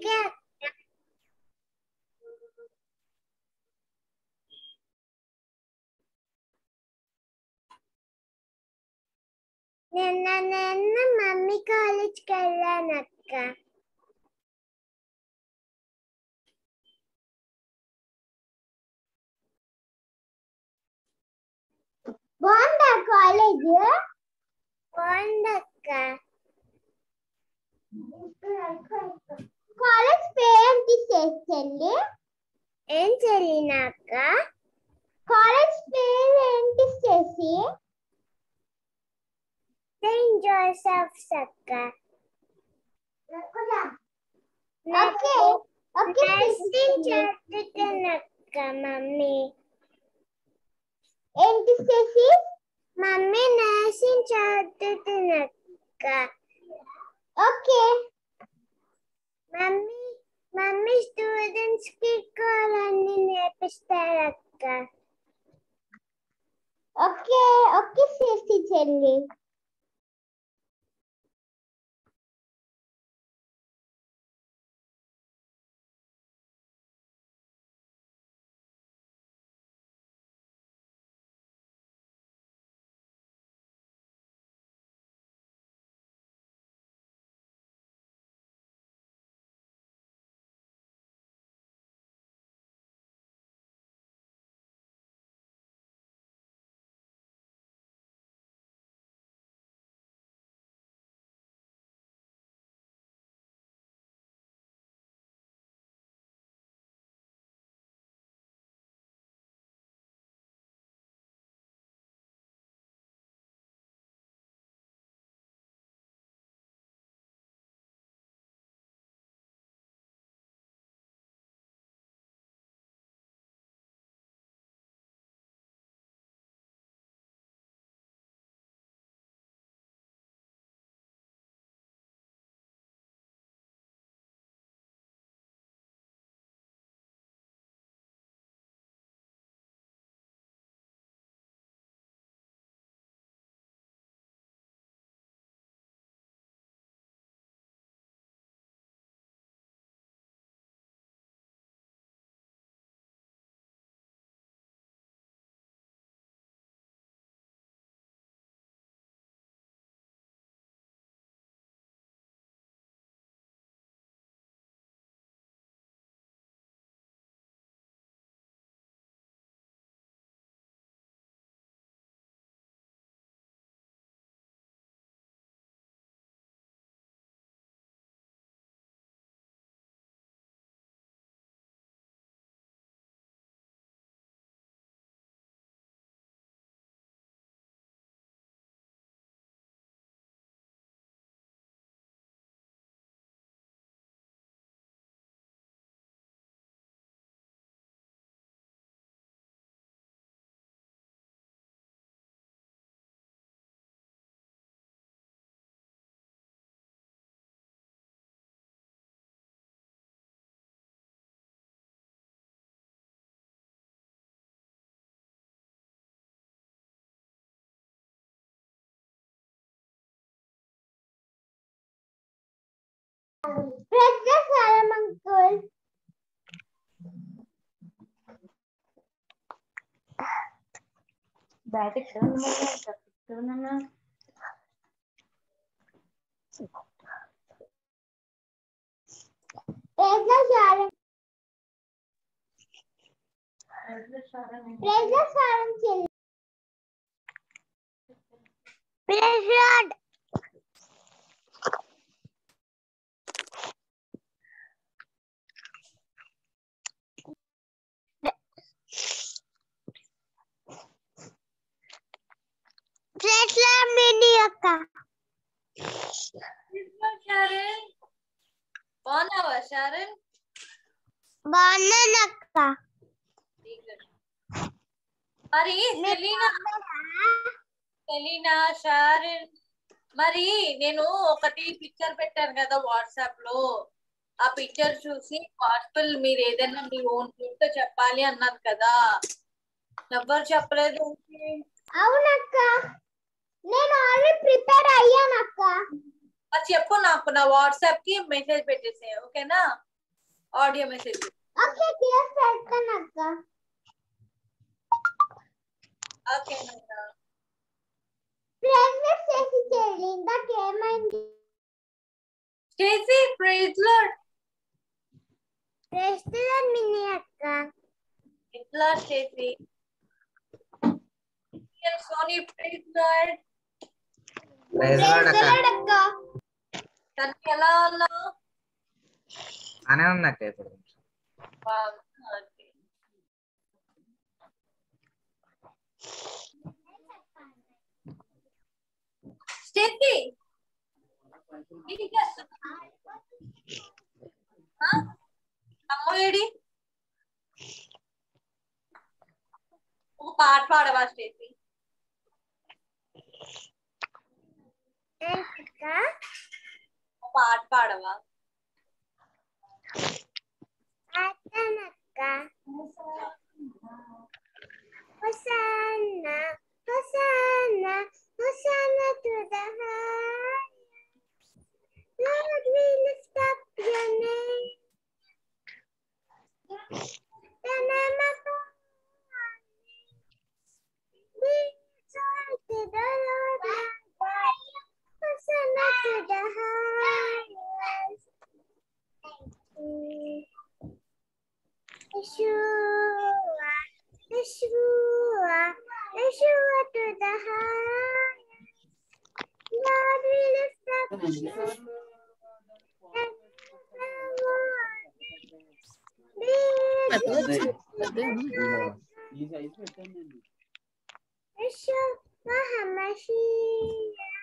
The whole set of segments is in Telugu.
ఓకే నిన్న నిన్న మమ్మీ కాలేజ్కి వెళ్ళాను అక్క బాగుందా కాలేజ్ బాగుందక్క కాలేజ్ పేరేంటి చెల్లి ఏం చెల్లినాక కాలేజ్ పేరు ఏంటి చేసి సెయింట్ జోసెఫ్స్ అక్క ఓకే ఓకే చదువుతున్నక్క మమ్మీ ఏంటి చేసి మమ్మీ నర్సింగ్ చదువుతున్నక్క ఓకే మమ్మీ మమ్మీ స్టూడెంట్స్ కి కాలన్నీ నేర్పిస్తారక్క ఓకే ఓకే చేసి చెల్లి ప్రజ్ఞాసారం అంకుల్ బ్యాట్ ఎక్కడ ఉందమ్మా? ఎక్కడ ఉందమ్మా? ప్రజ్ఞాసారం ప్రజ్ఞాసారం చెల్లి ప్రసాద్ ప్రసాద్ మినీ అక్క షారన్ బాగున్నావా షారన్ బాగున్నాను అక్క మరి సెలీనా సెలీనా షారన్ మరి నేను ఒకటి పిక్చర్ పెట్టాను కదా వాట్సాప్ లో ఆ పిక్చర్ చూసి గాస్పుల్ మీరు ఏదైనా మీ ఓన్ తో చెప్పాలి అన్నారు కదా ఎవ్వరు చెప్పలేదు అవునక్క నేను ఆల్రెడీ ప్రిపేర్ అయ్యాను అక్క మరి చెప్పు నాకు నా వాట్సాప్ కి మెసేజ్ పెట్టేసే ఓకేనా ఆడియో మెసేజ్ ఓకే క్లియర్ పెడతాను అక్క ఓకే నాన్న ప్రెగ్నెంట్ చేసి చేయాలి ఇందాక ఏమైంది Stacy praise Lord restaurant Mini అక్క ఇట్లా Stacy Sony praise Lord praise Lord అక్క అక్క తను ఎలా ఉన్నావు బానే ఉంది అక్క ఇప్పుడు బాగుంది. స్టేసీ ఏం చేస్తున్నావు? ఆ? అమ్మో ఏడి ఒక పాట పాడవా స్టేసీ అక్క ఒక పాట పాడవా అక్క Hosanna, Hosanna, Hosanna to the highest. Lord, we lift up your name. The name of God. Be exalted, O Lord our God. Hosanna to the highest. Mm. Yeshua, Yeshua, Yeshua to the highest. Lord, we lift up your and Be exalted, Yeshua HaMashiach.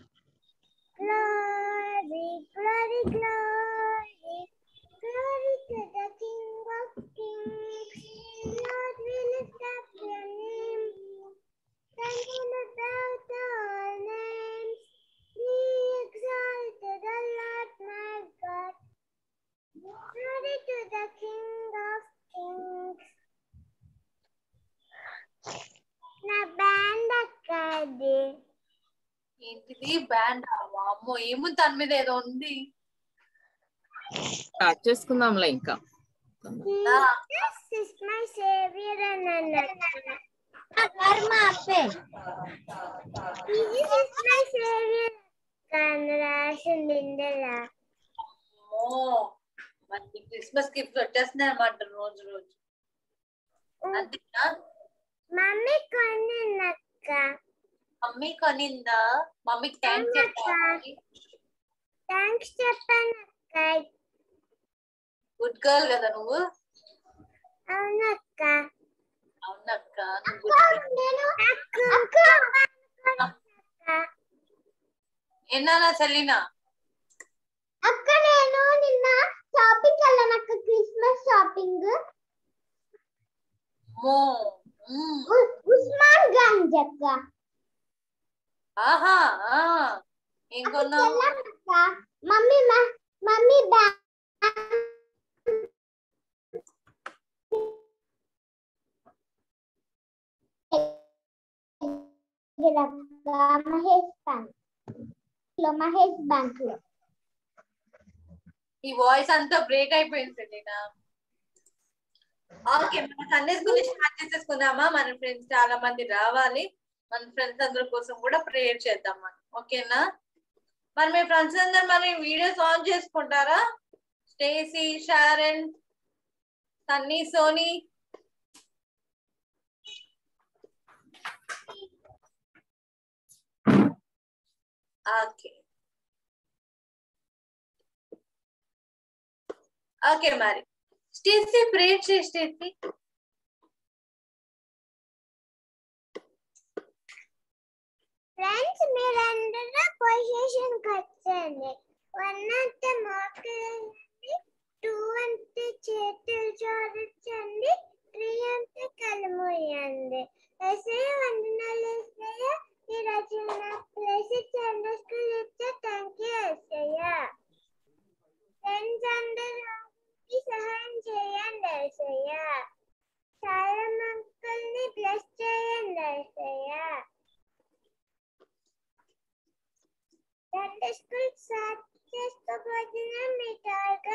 Glory, glory, glory, glory to the King of Kings. Lord, we lift up your name. Thank you about all names. Be exalted, O Lord my God. Glory to the King of Kings. నా బ్యాండ్ అక్కది ఏంటిది బ్యాండ్ అమ్మో ఏముంది దాని మీద ఏదో ఉంది స్టార్ట్ చేసుకుందాంలే ఇంకా Jesus is my savior and another. కర్మ అప్పే Jesus is my savior అని రాసింది ఇందులో అమ్మో మనకి క్రిస్మస్ గిఫ్ట్ వచ్చేస్తున్నాయి అన్నమాట రోజు రోజు అంతేనా మమ్మీ కొన్ని నక్క మమ్మీ కొనిందా మమ్మీకి థ్యాంక్స్ చెప్పాలి థ్యాంక్స్ చెప్పాను అక్క గుడ్ గర్ల్ కదా నువ్వు అవునక్క అవునక్క నువ్వు good girl. నేను అక్క ఎన్నానా చెల్లినా అక్క నేను నిన్న షాపింగ్ వెళ్ళాను అక్క క్రిస్మస్ షాపింగ్ అమ్మో మ్మ్. ఉస్మాన్ గంజ్ అక్క ఆహా ఆ. ఏం కొన్నావు వెళ్ళామక్క మమ్మీ మ- మమ్మీ బ్యాగ్ మహేష్ బ్యాంక్ లో మహేష్ బ్యాంక్ లో ఈ వాయిస్ అంతా బ్రేక్ అయిపోయింది చెల్లినా ఓకే మన సండే స్కూల్ స్టార్ట్ చేసేసుకుందామా మన ఫ్రెండ్స్ చాలా మంది రావాలి మన ఫ్రెండ్స్ అందరి కోసం కూడా ప్రేయర్ చేద్దాం మనం ఓకేనా మరి మీ ఫ్రెండ్స్ అందరు మరి వీడియోస్ ఆన్ చేసుకుంటారా Stacy Sharon Sunny Sony okay okay మరి స్టేసీ ప్రేయర్ చేయి స్టేసీ ఫ్రెండ్స్ మీరందరూ పొజిషన్ వచ్చండి వన్ అంటే మోకలండి టూ అంటే చేతులు జోడించండి త్రీ అంటే కళ్ళు మూయండి ఎస్ఐ వందనాలు ఎస్ఐ ఈ రోజు నా ప్లేస్ సండే స్కూల్ ఇచ్చే థ్యాంక్ యూ ఎస్ఐ ఫ్రెండ్స్ అందరూ సహాయం చేయండి ఎస్ఐ చాలా మంకుల్ని బ్లెస్ చేయండి ఎస్ఐ సండే స్కూల్ స్టార్ట్ చేసుకోబోతున్నా మీ త్వరగా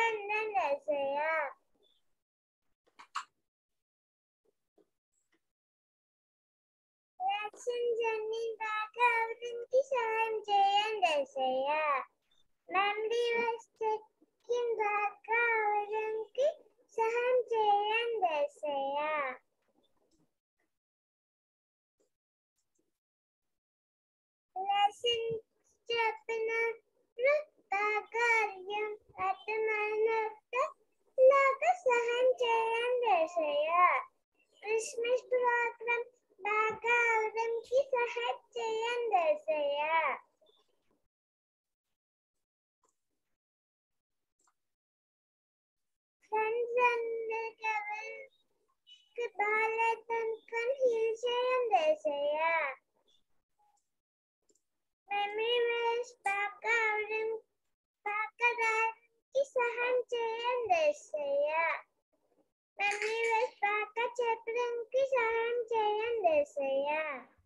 ఏసయ్యా మెమరీ వస్తే కింద కావడానికి సహాయం చేయండి ఏసయ్యా లెసన్ చెప్పిన కార్యం అర్థమైన లాగా సహాయం చేయండి ఏసయ్యా క్రిస్మస్ ప్రోగ్రామ్ బాగా అవడానికి సహాయం చేయండి ఏసయ్యా ఫ్రెండ్స్ అందరికి ఎవరికి బాగాలేదనుకొని హీల్ చేయండి ఏసయ్యా మెమరీ వేస్ బాగా అవడం బాగా రాయడానికి సహాయం చేయండి ఏసయ్యా మెమరీ వేస్ బాగా చెప్పడానికి సహాయం చేయండి ఏసయ్యా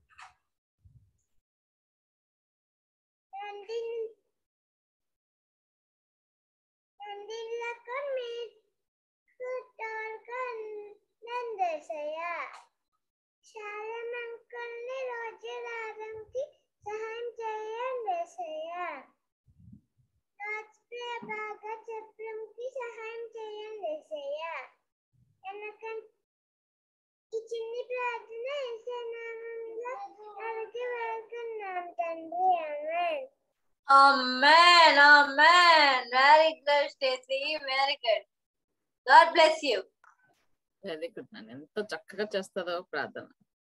నందిలకు మీకు తోడుగా ఉండండి ఏసయ్యా చాలా మంకుల్ని రోజు రావడానికి సహాయం చేయండి ఏసయ్యా రాజుప్రియ బాగా చెప్పడానికి సహాయం చేయండి ఏసయ్యా ఎందుకంటే ఈ చిన్ని ప్రార్థన ఏసై నామంలో అడిగి వెళ్తున్నాం తండ్రి amen Amen. Amen. Very good, Stacy. Very good. God bless you. Very good నాన్న ఎంత చక్కగా చేస్తుందో ప్రార్థన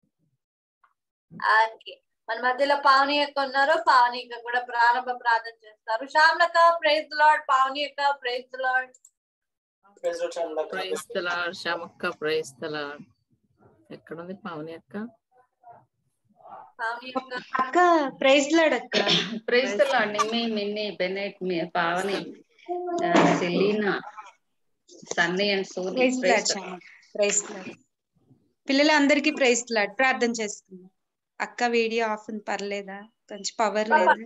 ఓకే మన మధ్యలో పావని యొక్క ఉన్నారు పావని యొక్క కూడా ప్రారంభ ప్రార్థన చేస్తారు శ్యామలక ప్రైజ్ లార్డ్ పావని యొక్క ప్రైజ్ లార్డ్ ప్రైజ్ తలాడ్ శ్యామక్క ప్రైజ్ తలాడ్ ఎక్కడుంది పావని అక్క పావని యొక్క అక్క ప్రైజ్ లాడ్ అక్క praise the Lord Nimmi Minni Bennet మీ పావని ఆ, Selina Sunny and Sony praise praise Lord the Shyama praise Lord పిల్లలందరికీ ప్రైజ్ లాడ్ ప్రార్థన చేస్తున్నాం అక్క వీడియో ఆఫ్ ఉంది పర్లేదా కొంచెం పవర్ లేదు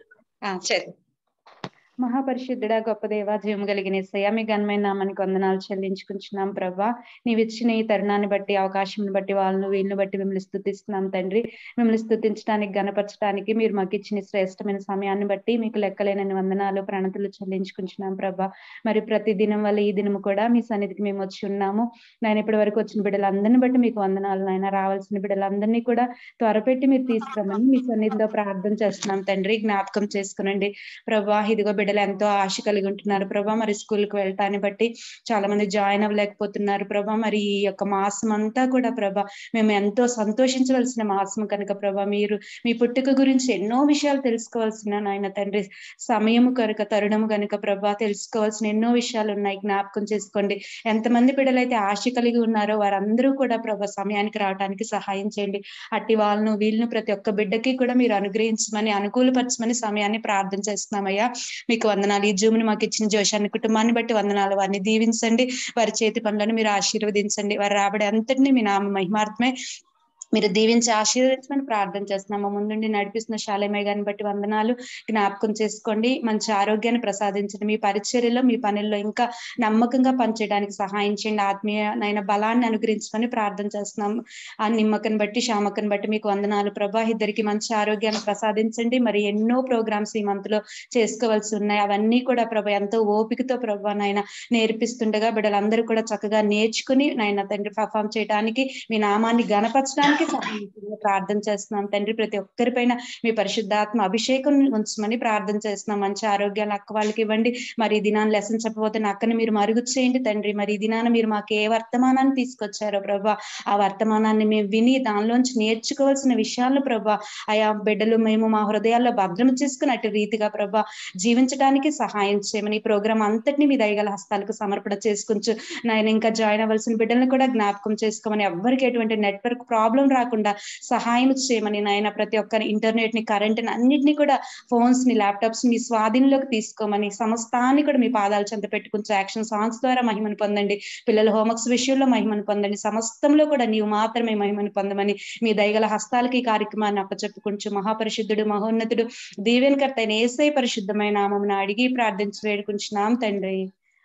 ఆ, సరే మహాపరిశుద్ధుడా గొప్ప దేవ జీవం కలిగిన ఏసయ్య మీ ఘనమైన నామానికి వందనాలు చెల్లించుకుంటున్నాం ప్రభా నీవు ఇచ్చిన ఈ తరుణాన్ని బట్టి అవకాశం బట్టి వాళ్ళను వీళ్ళని బట్టి మిమ్మల్ని స్థుతిస్తున్నాం తండ్రి మిమ్మల్ని స్థుతించడానికి గణపరచడానికి మీరు మాకు ఇచ్చిన ఈ శ్రేష్టమైన సమయాన్ని బట్టి మీకు లెక్కలేనని వందనాలు ప్రణతులు చెల్లించుకుంటున్నాం ప్రభా మరి ప్రతి దినం వల్ల ఈ దినం కూడా మీ సన్నిధికి మేము వచ్చి ఉన్నాము నేను ఇప్పటి వరకు వచ్చిన బిడ్డలందరిని బట్టి మీకు వందనాలు నాయన రావాల్సిన బిడ్డలందరినీ కూడా త్వరపెట్టి మీరు తీసుకురమని మీ సన్నిధిలో ప్రార్థన చేస్తున్నాం తండ్రి జ్ఞాపకం చేసుకునండి ప్రభా ఇదిగో బిడ్డలు ఎంతో ఆశ కలిగి ఉంటున్నారు ప్రభా మరి స్కూల్ కి వెళ్ళటాన్ని బట్టి చాలా మంది జాయిన్ అవ్వలేకపోతున్నారు ప్రభా మరి ఈ యొక్క మాసం అంతా కూడా ప్రభా మేము ఎంతో సంతోషించవలసిన మాసం కనుక ప్రభా మీరు మీ పుట్టుక గురించి ఎన్నో విషయాలు తెలుసుకోవాల్సిన నాయన తండ్రి సమయము కనుక తరుణము కనుక ప్రభా తెలుసుకోవాల్సిన ఎన్నో విషయాలు ఉన్నాయి జ్ఞాపకం చేసుకోండి ఎంతమంది బిడ్డలైతే ఆశ కలిగి ఉన్నారో వారందరూ కూడా ప్రభా సమయానికి రావడానికి సహాయం చేయండి అట్టి వాళ్ళను వీళ్ళను ప్రతి ఒక్క బిడ్డకి కూడా మీరు అనుగ్రహించమని అనుకూలపరచమని సమయాన్ని ప్రార్థన చేస్తున్నామయ్యా మీకు వందనాలు ఈ జూమ్ని మాకు ఇచ్చిన జోషాన్ని కుటుంబాన్ని బట్టి వందనాలు వారిని దీవించండి వారి చేతి పనులను మీరు ఆశీర్వదించండి వారి రాబడి అంతటిని మీ నామ మహిమార్థమే మీరు దీవించి ఆశీర్వదించమని ప్రార్థన చేస్తున్నాము ముందుండి నడిపిస్తున్న శాలేమయ్య గారిని బట్టి వందనాలు జ్ఞాపకం చేసుకోండి మంచి ఆరోగ్యాన్ని ప్రసాదించండి మీ పరిచర్యలో మీ పనుల్లో ఇంకా నమ్మకంగా పనిచేయడానికి సహాయం చేయండి ఆత్మీయనైన బలాన్ని అనుగ్రహించమని ప్రార్థన చేస్తున్నాము ఆ నిమ్మకని బట్టి శామకని బట్టి మీకు వందనాలు ప్రభా ఇద్దరికి మంచి ఆరోగ్యాన్ని ప్రసాదించండి మరి ఎన్నో ప్రోగ్రామ్స్ ఈ మంత్ లో చేసుకోవాల్సి ఉన్నాయి అవన్నీ కూడా ప్రభా ఎంతో ఓపికతో ప్రభా నాయన నేర్పిస్తుండగా బిడ్డలందరూ కూడా చక్కగా నేర్చుకుని నాయన తండ్రి పర్ఫామ్ చేయడానికి మీ నామాన్ని గణపరచడానికి సహాయం చేయమని ప్రార్థన చేస్తున్నాం తండ్రి ప్రతి ఒక్కరిపైన మీ పరిశుద్ధాత్మ అభిషేకం ఉంచమని ప్రార్థన చేస్తున్నాం మంచి ఆరోగ్యాలు అక్క వాళ్ళకి ఇవ్వండి మరి ఈ దినాన్ని లెసన్ చెప్పబోతే అక్కని మీరు మరుగు చేయండి తండ్రి మరి ఈ దినాన మీరు మాకు ఏ వర్తమానాన్ని తీసుకొచ్చారో ప్రభా ఆ వర్తమానాన్ని మేము విని దానిలోంచి నేర్చుకోవాల్సిన విషయాలను ప్రభా ఆయా బిడ్డలు మేము మా హృదయాల్లో భద్రం చేసుకున్నట్టు రీతిగా ప్రభా జీవించడానికి సహాయం చేయమని ఈ ప్రోగ్రాం అంతటిని మీ దయగల హస్తాలకు సమర్పణ చేసుకుంటూ నాయన ఇంకా జాయిన్ అవ్వాల్సిన బిడ్డలను కూడా జ్ఞాపకం చేసుకోమని ఎవ్వరికి ఎటువంటి నెట్వర్క్ ప్రాబ్లం రాకుండా సహాయం చేయమని నాయన ప్రతి ఒక్కరి ఇంటర్నెట్ ని కరెంట్ ని అన్నిటిని కూడా ఫోన్స్ ని ల్యాప్టాప్స్ మీ స్వాధీనంలోకి తీసుకోమని సమస్తాన్ని కూడా మీ పాదాలు చెంత పెట్టుకుని యాక్షన్ సాంగ్స్ ద్వారా మహిమను పొందండి పిల్లల హోంవర్క్స్ విషయంలో మహిమను పొందండి సమస్తంలో కూడా నీవు మాత్రమే మహిమను పొందమని మీ దయగల హస్తాలకి ఈ కార్యక్రమాన్ని అప్పచెప్పుకుంటూ మహాపరిశుద్ధుడు మహోన్నతుడు దీవెనకర్త అయిన ఏసై పరిశుద్ధమైన నామమున అడిగి ప్రార్థించి వేడుకుంటున్నాం తండ్రి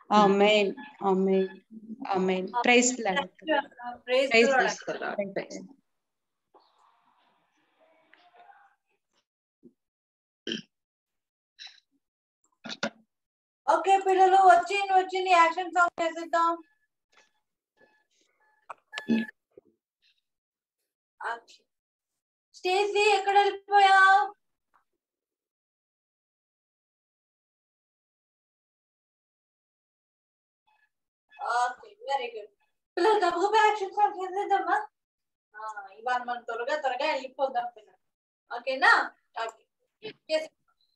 amen amen amen praise Praise praise the Lord. Praise the Lord okay పిల్లలు వచ్చింది వచ్చింది యాక్షన్ సాంగ్ చేసేద్దాం స్టేసీ ఎక్కడ వెళ్ళిపోయావు ఓకే వెరీ గుడ్ పిల్లలు గబగబా యాక్షన్ సాంగ్ చేసేద్దామా ఆ, ఇవాళ మనం త్వరగా త్వరగా వెళ్ళిపోదాం పిల్లలు ఓకేనా ఓకే చేసి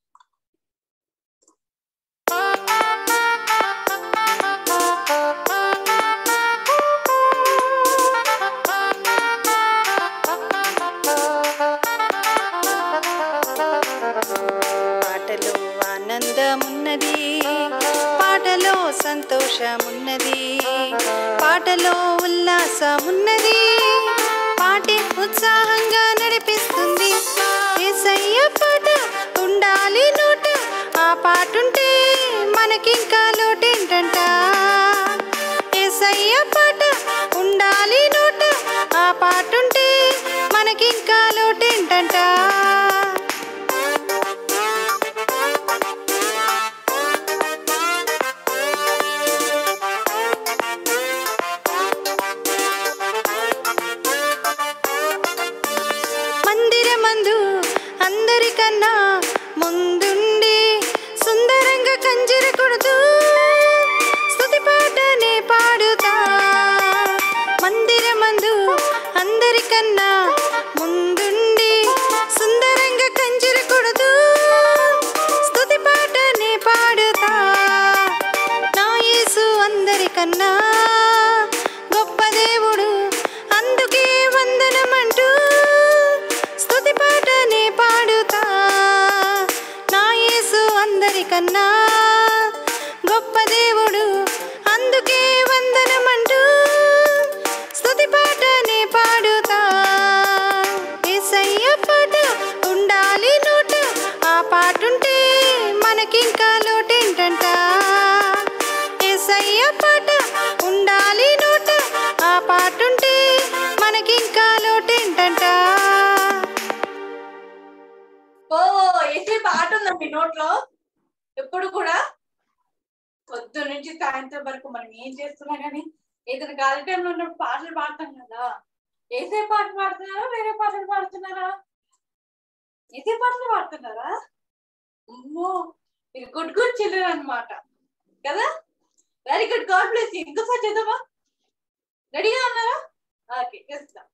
పాటలో ఆనందమున్నది పాటలో సంతోషమున్నది పాటలో ఉల్లాసమున్నది పాటే ఉత్సాహంగా నడిపిస్తుంది ఏసయ్య పాట ఉండాలి నోట ఆ పాటుంటే మనకింకా లోటేంటంట ఏసయ్య పాట ఉండాలి నోట ఆ పాటుంటే మనకింకా లోటేంటంట మందిరమందు అందరికన్నా ముందుండి సుందరంగా కంజర కొడుతూ స్తుతి పాటనే పాడుతా మందిరమందు అందరికన్నా ముందుండి సుందరంగా కంజర కొడుతూ స్తుతి పాటనే పాడుతా నా యేసు అందరికన్నా గొప్ప దేవుడు అందుకే వందనమంటూ స్తుతి పాటనే పాడుతా నా యేసు అందరికన్నా గొప్ప దేవుడు అందుకే వందనమంటూ స్తుతి పాటనే పాడుతా యేసయ్య పాట ఉండాలి నోట ఆ పాటుంటే మనకింకా లోటేంటంట యేసయ్య పాట ఉండాలి నోట ఆ పాటుంటే మనకింకా లోటేంటంట ఓ ఏసే పాట ఉందా మీ నోట్లో ఎప్పుడు కూడా పొద్దు నుంచి సాయంత్రం వరకు మనం ఏం చేస్తున్నా కానీ ఏదైనా ఖాళీ టైంలో ఉన్నప్పుడు పాటలు పాడతాం కదా ఏసే పాట పాడుతున్నారా వేరే పాటలు పాడుతున్నారా ఏసే పాటలు పాడుతున్నారా అమ్మో మీరు గుడ్ గుడ్ చిల్డ్రన్ అన్నమాట కదా వెరీ గుడ్ గాడ్ బ్లెస్ ఇంకోసారి చేద్దామా రెడీగా ఉన్నారా ఓకే చేస్తాం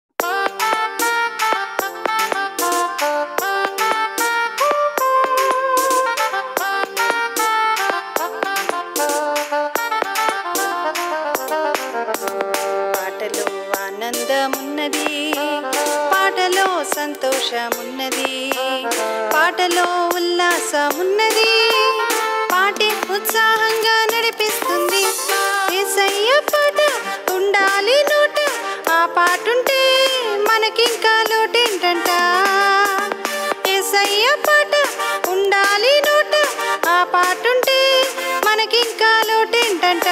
పాటలో ఆనందమున్నది పాటలో సంతోషమున్నది పాటలో ఉల్లాసమున్నది పాటే ఉత్సాహంగా నడిపిస్తుంది ఏసయ్య పాట ఉండాలి నోట ఆ పాటుంటే మనకింకా లోటేంటంట ఏసయ్య పాట ఉండాలి నోట ఆ పాటుంటే మనకింకా లోటేంటంట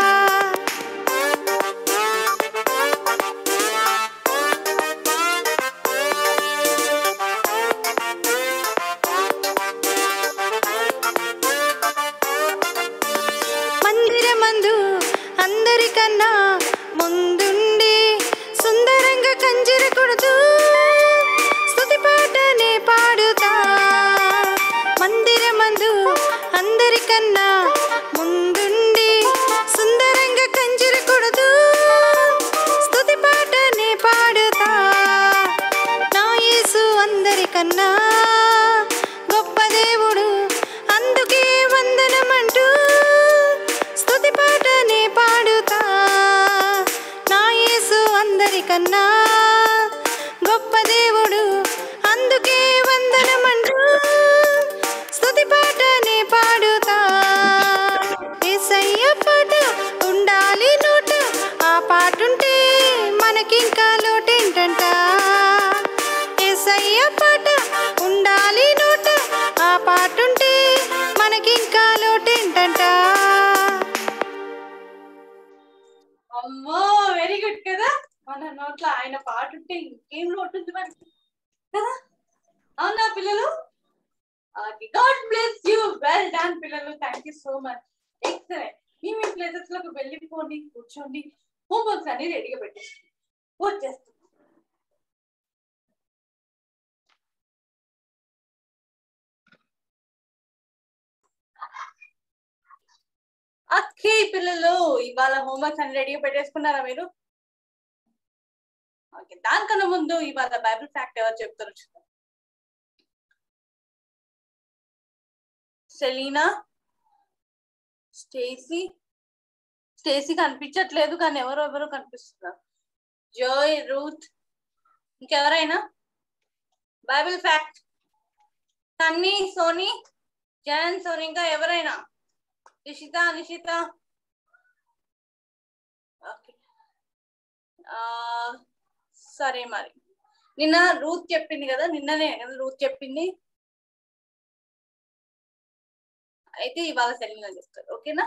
మందిరమందు అందరికన్నా ముందుండి సుందరంగా కంజర కొడుతూ స్తుతి పాటనే పాడుతా మందిరమందు అందరికన్నా ముందుండి సుందరంగా కంజర కొడుతూ స్తుతి పాటనే పాడుతా నా యేసు అందరికన్నా గొప్ప దేవుడు అందుకే వందనమంటూ స్తుతి పాటనే పాడుతా నా యేసు అందరికన్నా గొప్ప దేవుడు అందుకే వందనమంటూ స్తుతి పాటనే పాడుతా యేసయ్య పాట ఉండాలి నోట ఆ పాటుంటే మనకింకా లోటేంటంట యేసయ్య పాట ఉండాలి నోట ఆ పాటుంటే మనకింకా లోటేంటంట అమ్మో వెరీ గుడ్ కదా మన నోట్లో ఆయన పాట ఉంటే ఇంకేం ఉంటుంది మనకి కదా అవునా పిల్లలు God bless you well done పిల్లలు thank you so much excellent మీ మీ ప్లేసెస్ లోకి వెళ్ళిపోండి కూర్చోండి హోంవర్క్స్ అన్ని రెడీగా పెట్టేసుకోండి వచ్చేస్తుంది ఓకే పిల్లలు ఇవాళ హోంవర్క్స్ అన్ని రెడీగా పెట్టేసుకున్నారా మీరు ఓకే దానికన్నా ముందు ఇవాళ బైబిల్ ఫ్యాక్ట్ ఎవరు చెప్తారు చూద్దాం సెలీనా స్టేసీ స్టేసీ కనిపించట్లేదు కానీ ఎవరు ఎవరు కనిపిస్తున్నారు జోయ్ రూత్ ఇంకెవరైనా బైబిల్ ఫ్యాక్ట్ సన్నీ సోనీ జయన్ సోనీ ఇంకా ఎవరైనా నిషిత నిషిత ఓకే ఆ, సరే మరి నిన్న రూత్ చెప్పింది కదా నిన్ననే కదా రూత్ చెప్పింది అయితే ఇవాళ సెలీనా చెప్తారు ఓకేనా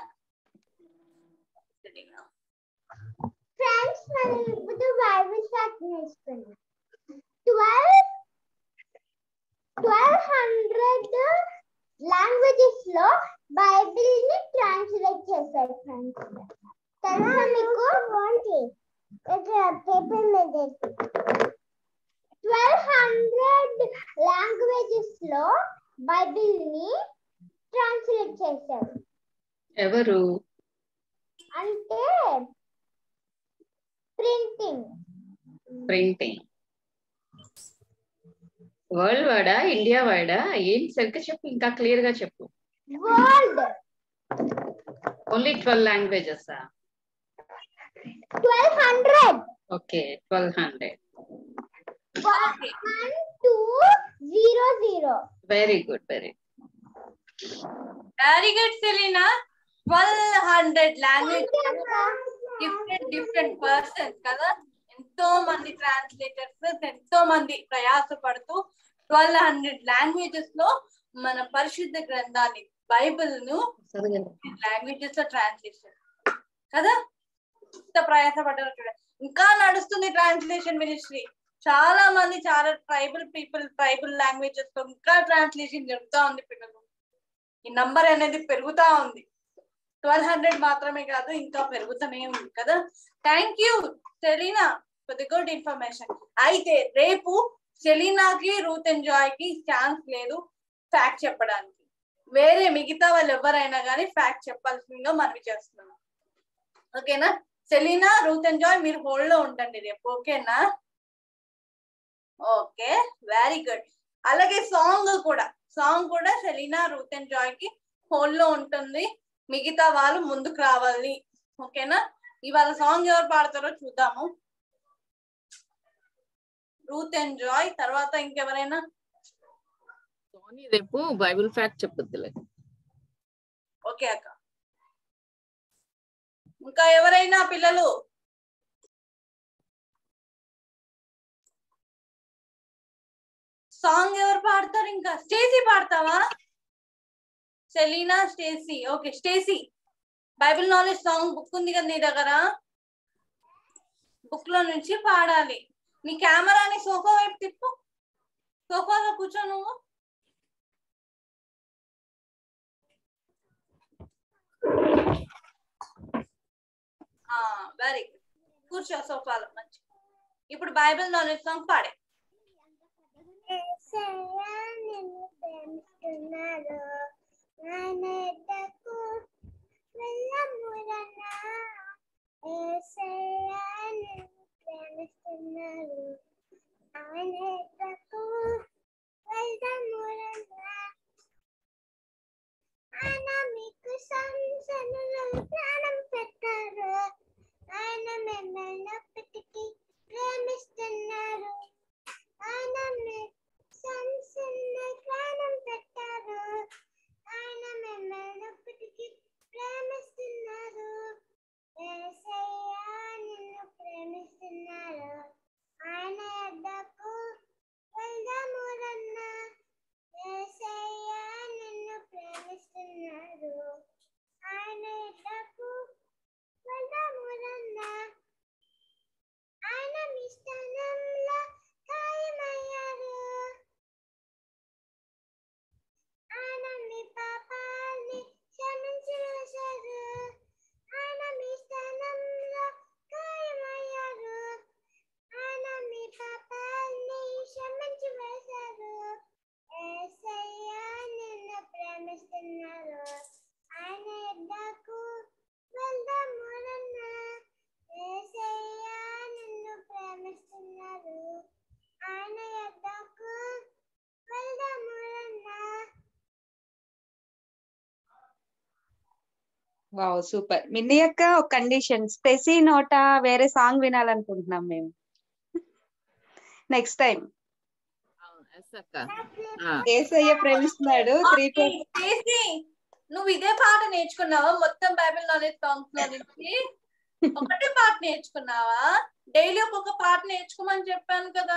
సెలీనా ఫ్రెండ్స్ మనం ఇప్పుడు బైబిల్ ఫ్యాక్ట్ నేర్చుకున్నాం ట్వెల్వ్ ట్వెల్వ్ హండ్రెడ్ లాంగ్వేజెస్ లో బైబిల్ ని ట్రాన్స్లేట్ చేశారు ఫ్రెండ్స్ తెలుసా మీకు పేపర్ మీద ట్వెల్వ్ హండ్రెడ్ లాంగ్వేజెస్ లో బైబిల్ ని ట్రాన్స్లేట్ చేశారు ఎవరు అంటే ప్రింటింగ్ ప్రింటింగ్ వరల్డ్ వాడా ఇండియా వాడా ఏం సరిగ్గా చెప్పు ఇంకా క్లియర్ గా చెప్పు world only twelve languages twelve hundred okay twelve hundred one two zero zero very good very very good Selina twelve hundred language different different persons కదా ఎంతో మంది ట్రాన్స్లేటర్స్ ఎంతో మంది ప్రయాసపడుతూ ట్వెల్వ్ హండ్రెడ్ లాంగ్వేజెస్ లో మన పరిశుద్ధ గ్రంథాన్ని బైబిల్ ను లాంగ్వేజెస్ లో ట్రాన్స్లేషన్ కదా ఎంత ప్రయాసపడ్డారు చూడండి ఇంకా నడుస్తుంది ట్రాన్స్లేషన్ మినిస్ట్రీ చాలా మంది చాలా ట్రైబల్ పీపుల్ ట్రైబల్ లాంగ్వేజెస్ లో ఇంకా ట్రాన్స్లేషన్ జరుగుతా ఉంది పిల్లలు ఈ నంబర్ అనేది పెరుగుతా ఉంది ట్వెల్వ్ హండ్రెడ్ మాత్రమే కాదు ఇంకా పెరుగుతూనే ఉంది కదా thank you Selina for the good information అయితే రేపు సెలీనాకి రూత్ ఎంజాయ్ కి ఛాన్స్ లేదు ఫ్యాక్ట్ చెప్పడానికి వేరే మిగతా వాళ్ళు ఎవరైనా కానీ ఫ్యాక్ట్ చెప్పాల్సిందిగా మనవి చేస్తున్నాం ఓకేనా సెలీనా రూత్ ఎంజాయ్ మీరు హోల్డ్ లో ఉండండి రేపు ఓకేనా ఓకే వెరీ గుడ్ అలాగే సాంగ్ కూడా సాంగ్ కూడా సెలీనా రూత్ అండ్ జాయ్ కి హోల్ లో ఉంటుంది మిగతా వాళ్ళు ముందుకు రావాలి ఓకేనా ఇవాళ సాంగ్ ఎవరు పాడతారో చూద్దాము రూత్ అండ్ జాయ్ తర్వాత ఇంకెవరైనా సోనీ రేపు బైబిల్ ఫ్యాక్ట్ చెప్పొద్దులే ఓకే అక్క ఇంకా ఎవరైనా పిల్లలు సాంగ్ ఎవరు పాడతారు ఇంకా స్టేసీ పాడతావా Selina Stacy okay Stacy Bible knowledge song book ఉంది కదా నీ దగ్గర బుక్ లో నుంచి పాడాలి నీ కెమెరాని సోఫా వైపు తిప్పు సోఫాలో కూర్చో నువ్వు వెరీ గుడ్ కూర్చో సోఫాలో మంచి ఇప్పుడు బైబిల్ నాలెడ్జ్ సాంగ్ పాడే యేసయ్యా నిన్ను ప్రేమిస్తున్నాను. ఆయన ఎద్దకు వెళ్ళమురనా. యేసయ్యా నిన్ను ప్రేమిస్తున్నాను. ఆయన ఎద్దకు వెళ్దామురనా. ఆయన మీకు సంసనులు ప్రాణం పెట్టారు ఆయన మిమ్మల్ని ఎప్పటికీ ప్రేమిస్తున్నారు ఆయన మీ సంసన్న ప్రాణం పెట్టారు ఆయన మిమ్మల్ని ఎప్పటికీ ప్రేమిస్తున్నారు యేసయ్యా వావ్ సూపర్ మిన్ని అక్క ఒక కండిషన్ స్టెసీ నోట వేరే సాంగ్ వినాలనుకుంటున్నాం మేము నెక్స్ట్ టైం అవును ఎస్ అక్క ఆ, ఏసయ్య ప్రేమిస్తున్నాడు త్రీ ఓకే, చేసి నువ్వు ఇదే పాట నేర్చుకున్నావా మొత్తం బైబిల్ నాలెడ్జ్ సాంగ్స్ లో నుంచి ఒకటే పాట నేర్చుకున్నావా డైలీ ఒక్కొక్క పాట నేర్చుకోమని చెప్పాను కదా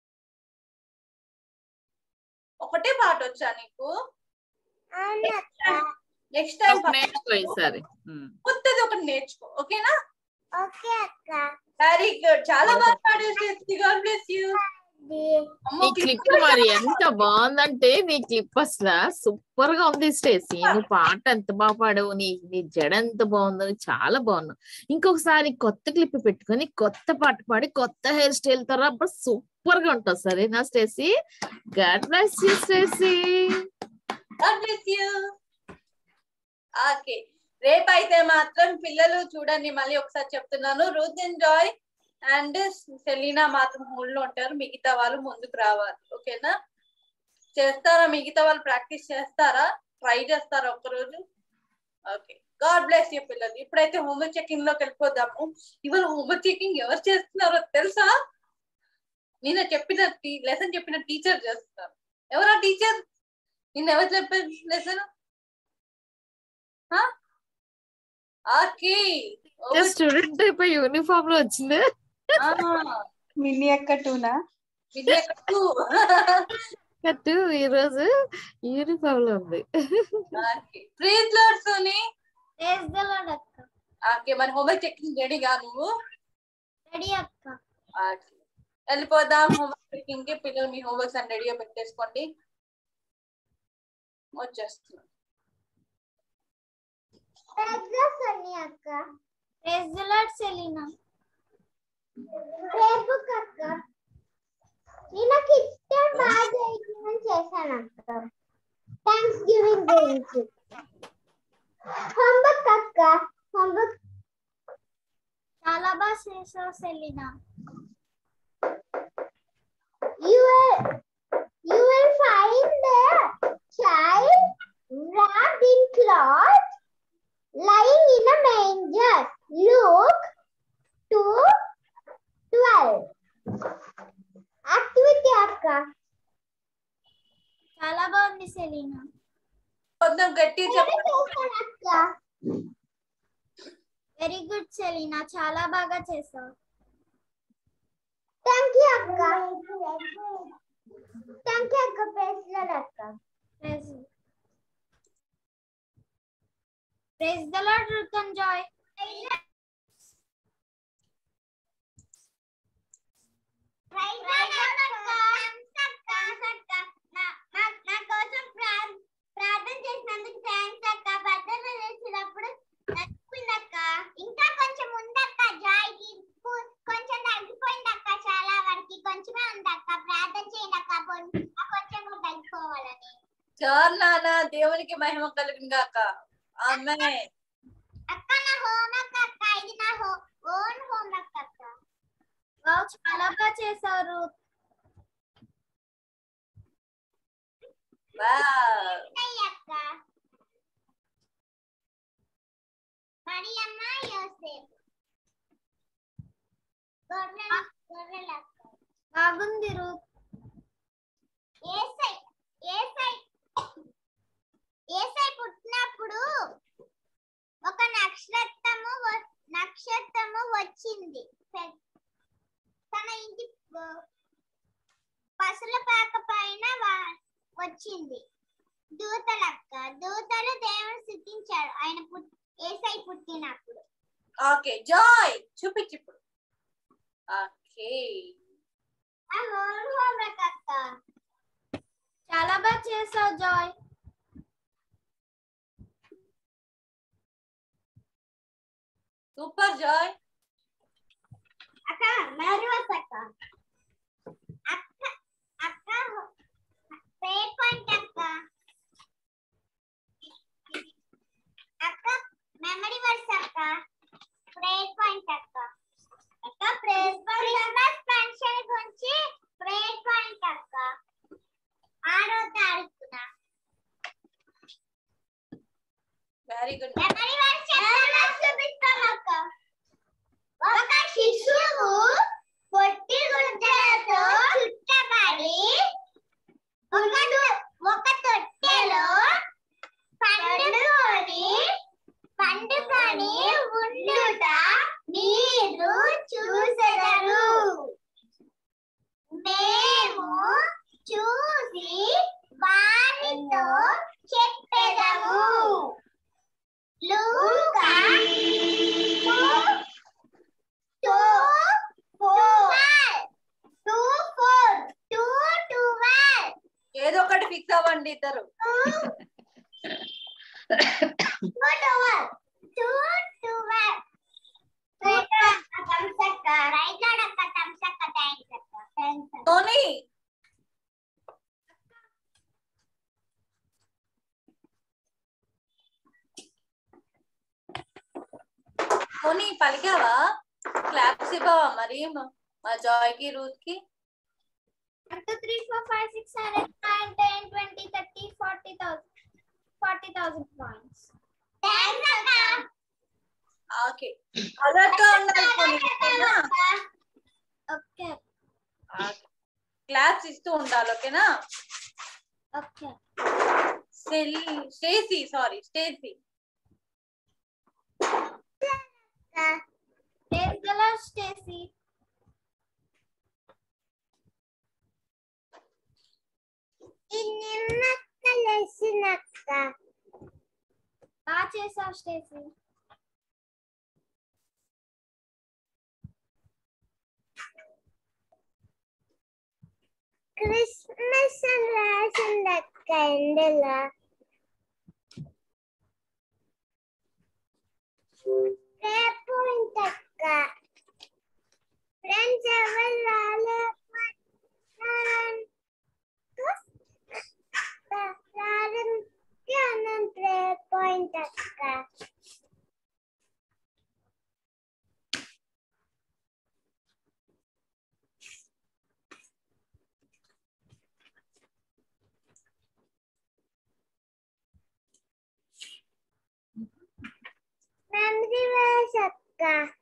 ఒకటే పాట వచ్చా నీకు అవునక్క నెక్స్ట్ టైం ఒక నేర్చుకో ఈసారి ఉమ్. కొత్తది ఒకటి నేర్చుకో ఓకేనా ఓకే అక్క వెరీ గుడ్ చాలా బాగా పాడేసి గాడ్ బ్లెస్ యూ నీ క్లిప్ మరి ఎంత బాగుందంటే నీ క్లిప్ అసలు సూపర్ గా ఉంది స్టేసీ నువ్వు పాట ఎంత బాగా పాడావు నీ నీ జడ ఎంత బాగుందో చాలా బాగున్నావు ఇంకొకసారి కొత్త క్లిప్ పెట్టుకొని కొత్త పాట పాడి కొత్త హెయిర్ స్టైల్ తర్వాత సూపర్ గా ఉంటావు సరేనా Stacy God bless you Stacy God bless you okay రేపు అయితే మాత్రం పిల్లలు చూడండి మళ్ళీ ఒకసారి చెప్తున్నాను రూత్ ఎంజాయ్ అండ్ సెలీనా మాత్రం హోల్డ్ లో ఉంటారు మిగతా వాళ్ళు ముందుకు రావాలి ఓకేనా చేస్తారా మిగతా వాళ్ళు ప్రాక్టీస్ చేస్తారా ట్రై చేస్తారా ఒక్కరోజు ఓకే గాడ్ బ్లెస్ యూ పిల్లలు ఇప్పుడైతే హోంవర్క్ చెకింగ్ లోకి వెళ్ళిపోదాము ఇవాళ హోంవర్క్ చెకింగ్ ఎవరు చేస్తున్నారో తెలుసా నేను చెప్పిన లెసన్ చెప్పిన టీచర్ చేస్తారు ఎవరా టీచర్ నిన్న ఎవరు చెప్పారు లెసన్ ఓకే స్టూడెంట్ అయిపోయి యూనిఫామ్ లో వచ్చింది మిన్ని అక్క టూనా కట్టు ఈ రోజు యూనిఫామ్ లో ఉంది praise Lord Sony praise the Lord అక్క ఓకే మరి హోంవర్క్ చెకింగ్ రెడీగా నువ్వు రెడీ అక్క Okay. వెళ్ళిపోదాం హోంవర్క్ చెకింగ్ కి పిల్లలు మీ హోంవర్క్స్ అన్ని రెడీగా పెట్టేసుకోండి వచ్చేస్తున్నాం ప్రేజ్ ద సోని అక్క praise the Lord Selina prayer book అక్క నేను నాకు ఇష్టం బాగా చేయమని చేశాను అక్క థ్యాంక్స్ గివింగ్ గురించి హోంవర్క్ అక్క హోంవర్క్ చాలా బాగా చేసావు Selina You will, you will find the child wrapped in cloth lying in a manger. Luke 2 12. Activity అక్క చాలా బాగుంది సెలీనా కొంచెం గట్టి చెప్పండి అక్క వెరీ గుడ్ సెలీనా చాలా బాగా చేసావు థ్యాంక్ యూ అక్క థ్యాంక్ యూ అక్క ప్రేజ్ అక్క praise praise the Lord Ruth and Joy ప్రార్థన చేసినందుకు థ్యాంక్స్ అక్క ప్రార్థన చేసినప్పుడు నచ్చిందక్క ఇంకా కొంచెం ఉందక్క జాయ్కి కొంచెం తగ్గిపోయింది అక్క చాలా వరకు కొంచెమే ఉందక్క ప్రార్థన చేయండి అక్క కొం- ఆ కొంచెం కూడా తగ్గిపోవాలని చాలు నాన్న దేవునికి మహిమ కలిగిన గాక ఆమె అక్క నా హోంవర్క్ అక్క ఇది నా ఓన్ హోంవర్క్ అక్క వావ్ చాలా బాగా చేశారు అక్క మరియమ్మ యోసేపు గొర్రెల గొర్రెల బాగుంది రూత్ ఏసై ఏసై ఏసై పుట్టినప్పుడు ఒక నక్షత్రము వ- నక్షత్రము వచ్చింది పె- తన ఇంటి ప- పసుల పాక పైన వా- వచ్చింది దూతలక్క దూతలు దేవుని స్థుతించారు ఆయన పుట్- ఏసై పుట్టినప్పుడు ఓకే జాయ్ చూపించు ఇప్పుడు ఓకే ఆ హోమ్ హోంవర్క్ అక్క చాలా బాగా చేసావు జాయ్ సూపర్ జాయ్ అక్క నర్వస్ అక్క అక్క అక్క ప్రేయర్ పాయింట్ అక్క అక్క మెమరీ వర్స్ అక్క ప్రేయర్ పాయింట్ అక్క అక్క ప్రేయర్ క్రిస్మస్ ఫంక్షన్ గురించి ప్రేయర్ పాయింట్ అక్క ఆరో తారీఖున వెరీ గుడ్ మెమరీ వర్స్ అక్క చెప్పండి ఇద్దరు Two twelve. Two twelve. Right అక్క thumbs అక్క. Right side అక్క thumbs అక్క. Thanks అక్క. Thanks అక్క. సోనీ సోనీ పలికావా క్లాప్స్ ఇవ్వవా మరి మా- మా జాయ్ కి రూత్ కి One, two, three, four, five, six, seven, nine, ten, twenty, thirty, forty thousand. Forty thousand points. Thanks అక్క. ఓకే అదర్గా ఉండాలి సోనీ ఓకేనా Okay. క్లాప్స్ ఇస్తూ ఉండాలి ఓకేనా Okay. సెల్ Stacy sorry Stacy Praise the Lord, Stacy. బాగా చేసావు స్టేసీ క్రిస్మస్ అని రాసింది అక్క ఇందులో రేపు ఇంతక్క ఫ్రెండ్స్ ఎవరు రాలేదు రాదంటే అన్నం ప్లే పాయింట్ అక్క మెమరీ వేస్ అక్క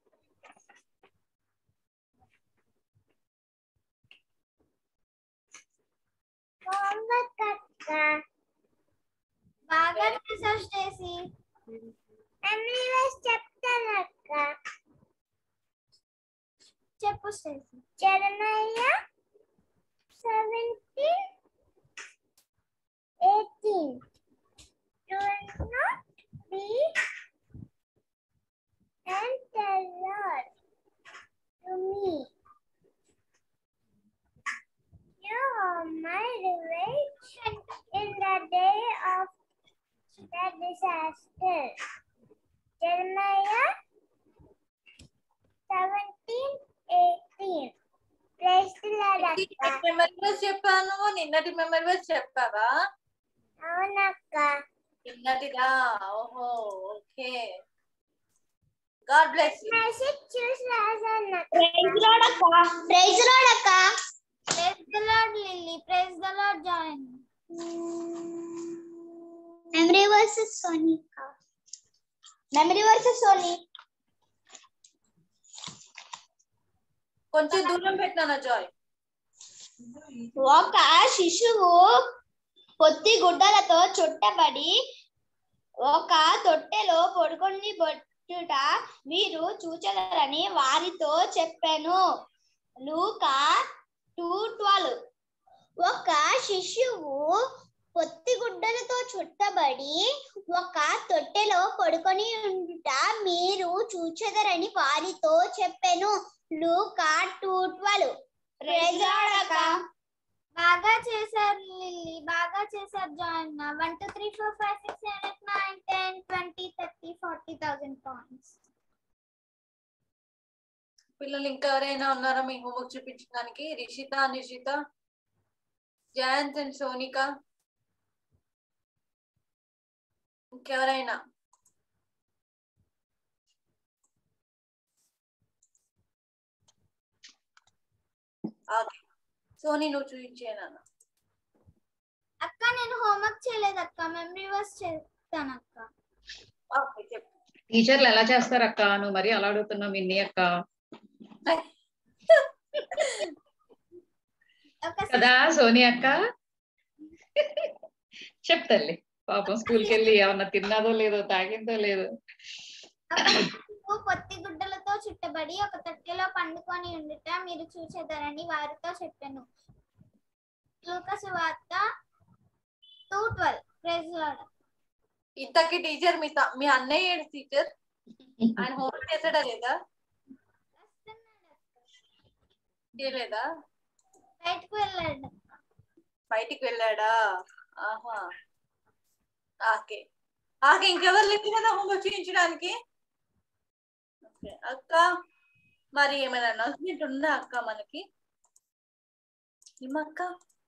హోంవర్క్ అక్క బాగా చేసావు స్టేసీ మెమరీ వేస్ చెప్తాను అక్క చెప్పు Stacy Jeremiah seventeen eighteen Do not be and the Lord to me. You are my revenge in the day of the disaster. Jeremiah 17 18. Praise the Lord, Akka. Memory verse చెప్పాను నిన్నటి మెమరీ వర్స్ చెప్పావా అవునక్క నిన్నటిదా ఓహో okay God bless you message చూసి రాసాను ప్రైజ్ లార్డ్ అక్క ప్రైజ్ లార్డ్ అక్క praise the Lord Lily praise the Lord జాయిన్ memory verses Sony memory verses Sony కొంచెం దూరం పెట్టినా జాయ్ ఒక శిశువు పొత్తి గుడ్డలతో చుట్టబడి ఒక తొట్టెలో పడుకొని బొట్టుట మీరు చూచగలరని వారితో చెప్పాను లూకా టూ ట్వెల్వ్ ఒక శిశువు పొత్తి గుడ్డలతో చుట్టబడి ఒక తొట్టెలో పడుకొని ఉండుట మీరు చూచెదరని వారితో చెప్పాను లూకా టూ ట్వెల్వ్ బాగా చేశారు లిల్లీ బాగా చేశారు జాయిన్ one two three four five six seven eight nine ten twenty thirty forty thousand points పిల్లలు ఇంకా ఎవరైనా ఉన్నారా మీ హోంవర్క్ చూపించడానికి రిషిత నిషిత జయంత్ అండ్ సోనిక ఇంకెవరైనా ఓకే సోనీ నువ్వు చూపించేనా అక్క నేను హోంవర్క్ చేయలేదు అక్క మెమరీ వర్స్ చేస్తాను అక్క ఓకే చెప్పు టీచర్లు ఎలా చేస్తారు అక్క నువ్వు మరి అలా అడుగుతున్నావు మిన్ని అక్క ఒకసారి కదా సోని అక్క చెప్తల్లి పాపం స్కూల్కి వెళ్ళి ఏమన్నా తిన్నదో లేదో తాగిందో లేదో ఒక శిశువు పొత్తి గుడ్డలతో చుట్టబడి ఒక తట్టెలో పండుకొని ఉండుట మీరు చూచెదరని వారితో చెప్పాను లూకసు వార్త టూ ట్వెల్వ్ ప్రైజ్ లార్డ్ ఇంతకి టీచర్ మీ త- మీ అన్నయ్య ఏడు టీచర్ ఆయన హోంవర్క్ చేసాడా లేదా చేయలేదా బయటకు వెళ్ళాడు బయటికి వెళ్ళాడా ఆహా ఓకే ఓకే ఇంకెవరు లేరు కదా హోంవర్క్ చేయించడానికి ఓకే అక్క మరి ఏమైనా అనౌన్స్మెంట్ ఉందా అక్క మనకి ఏమక్క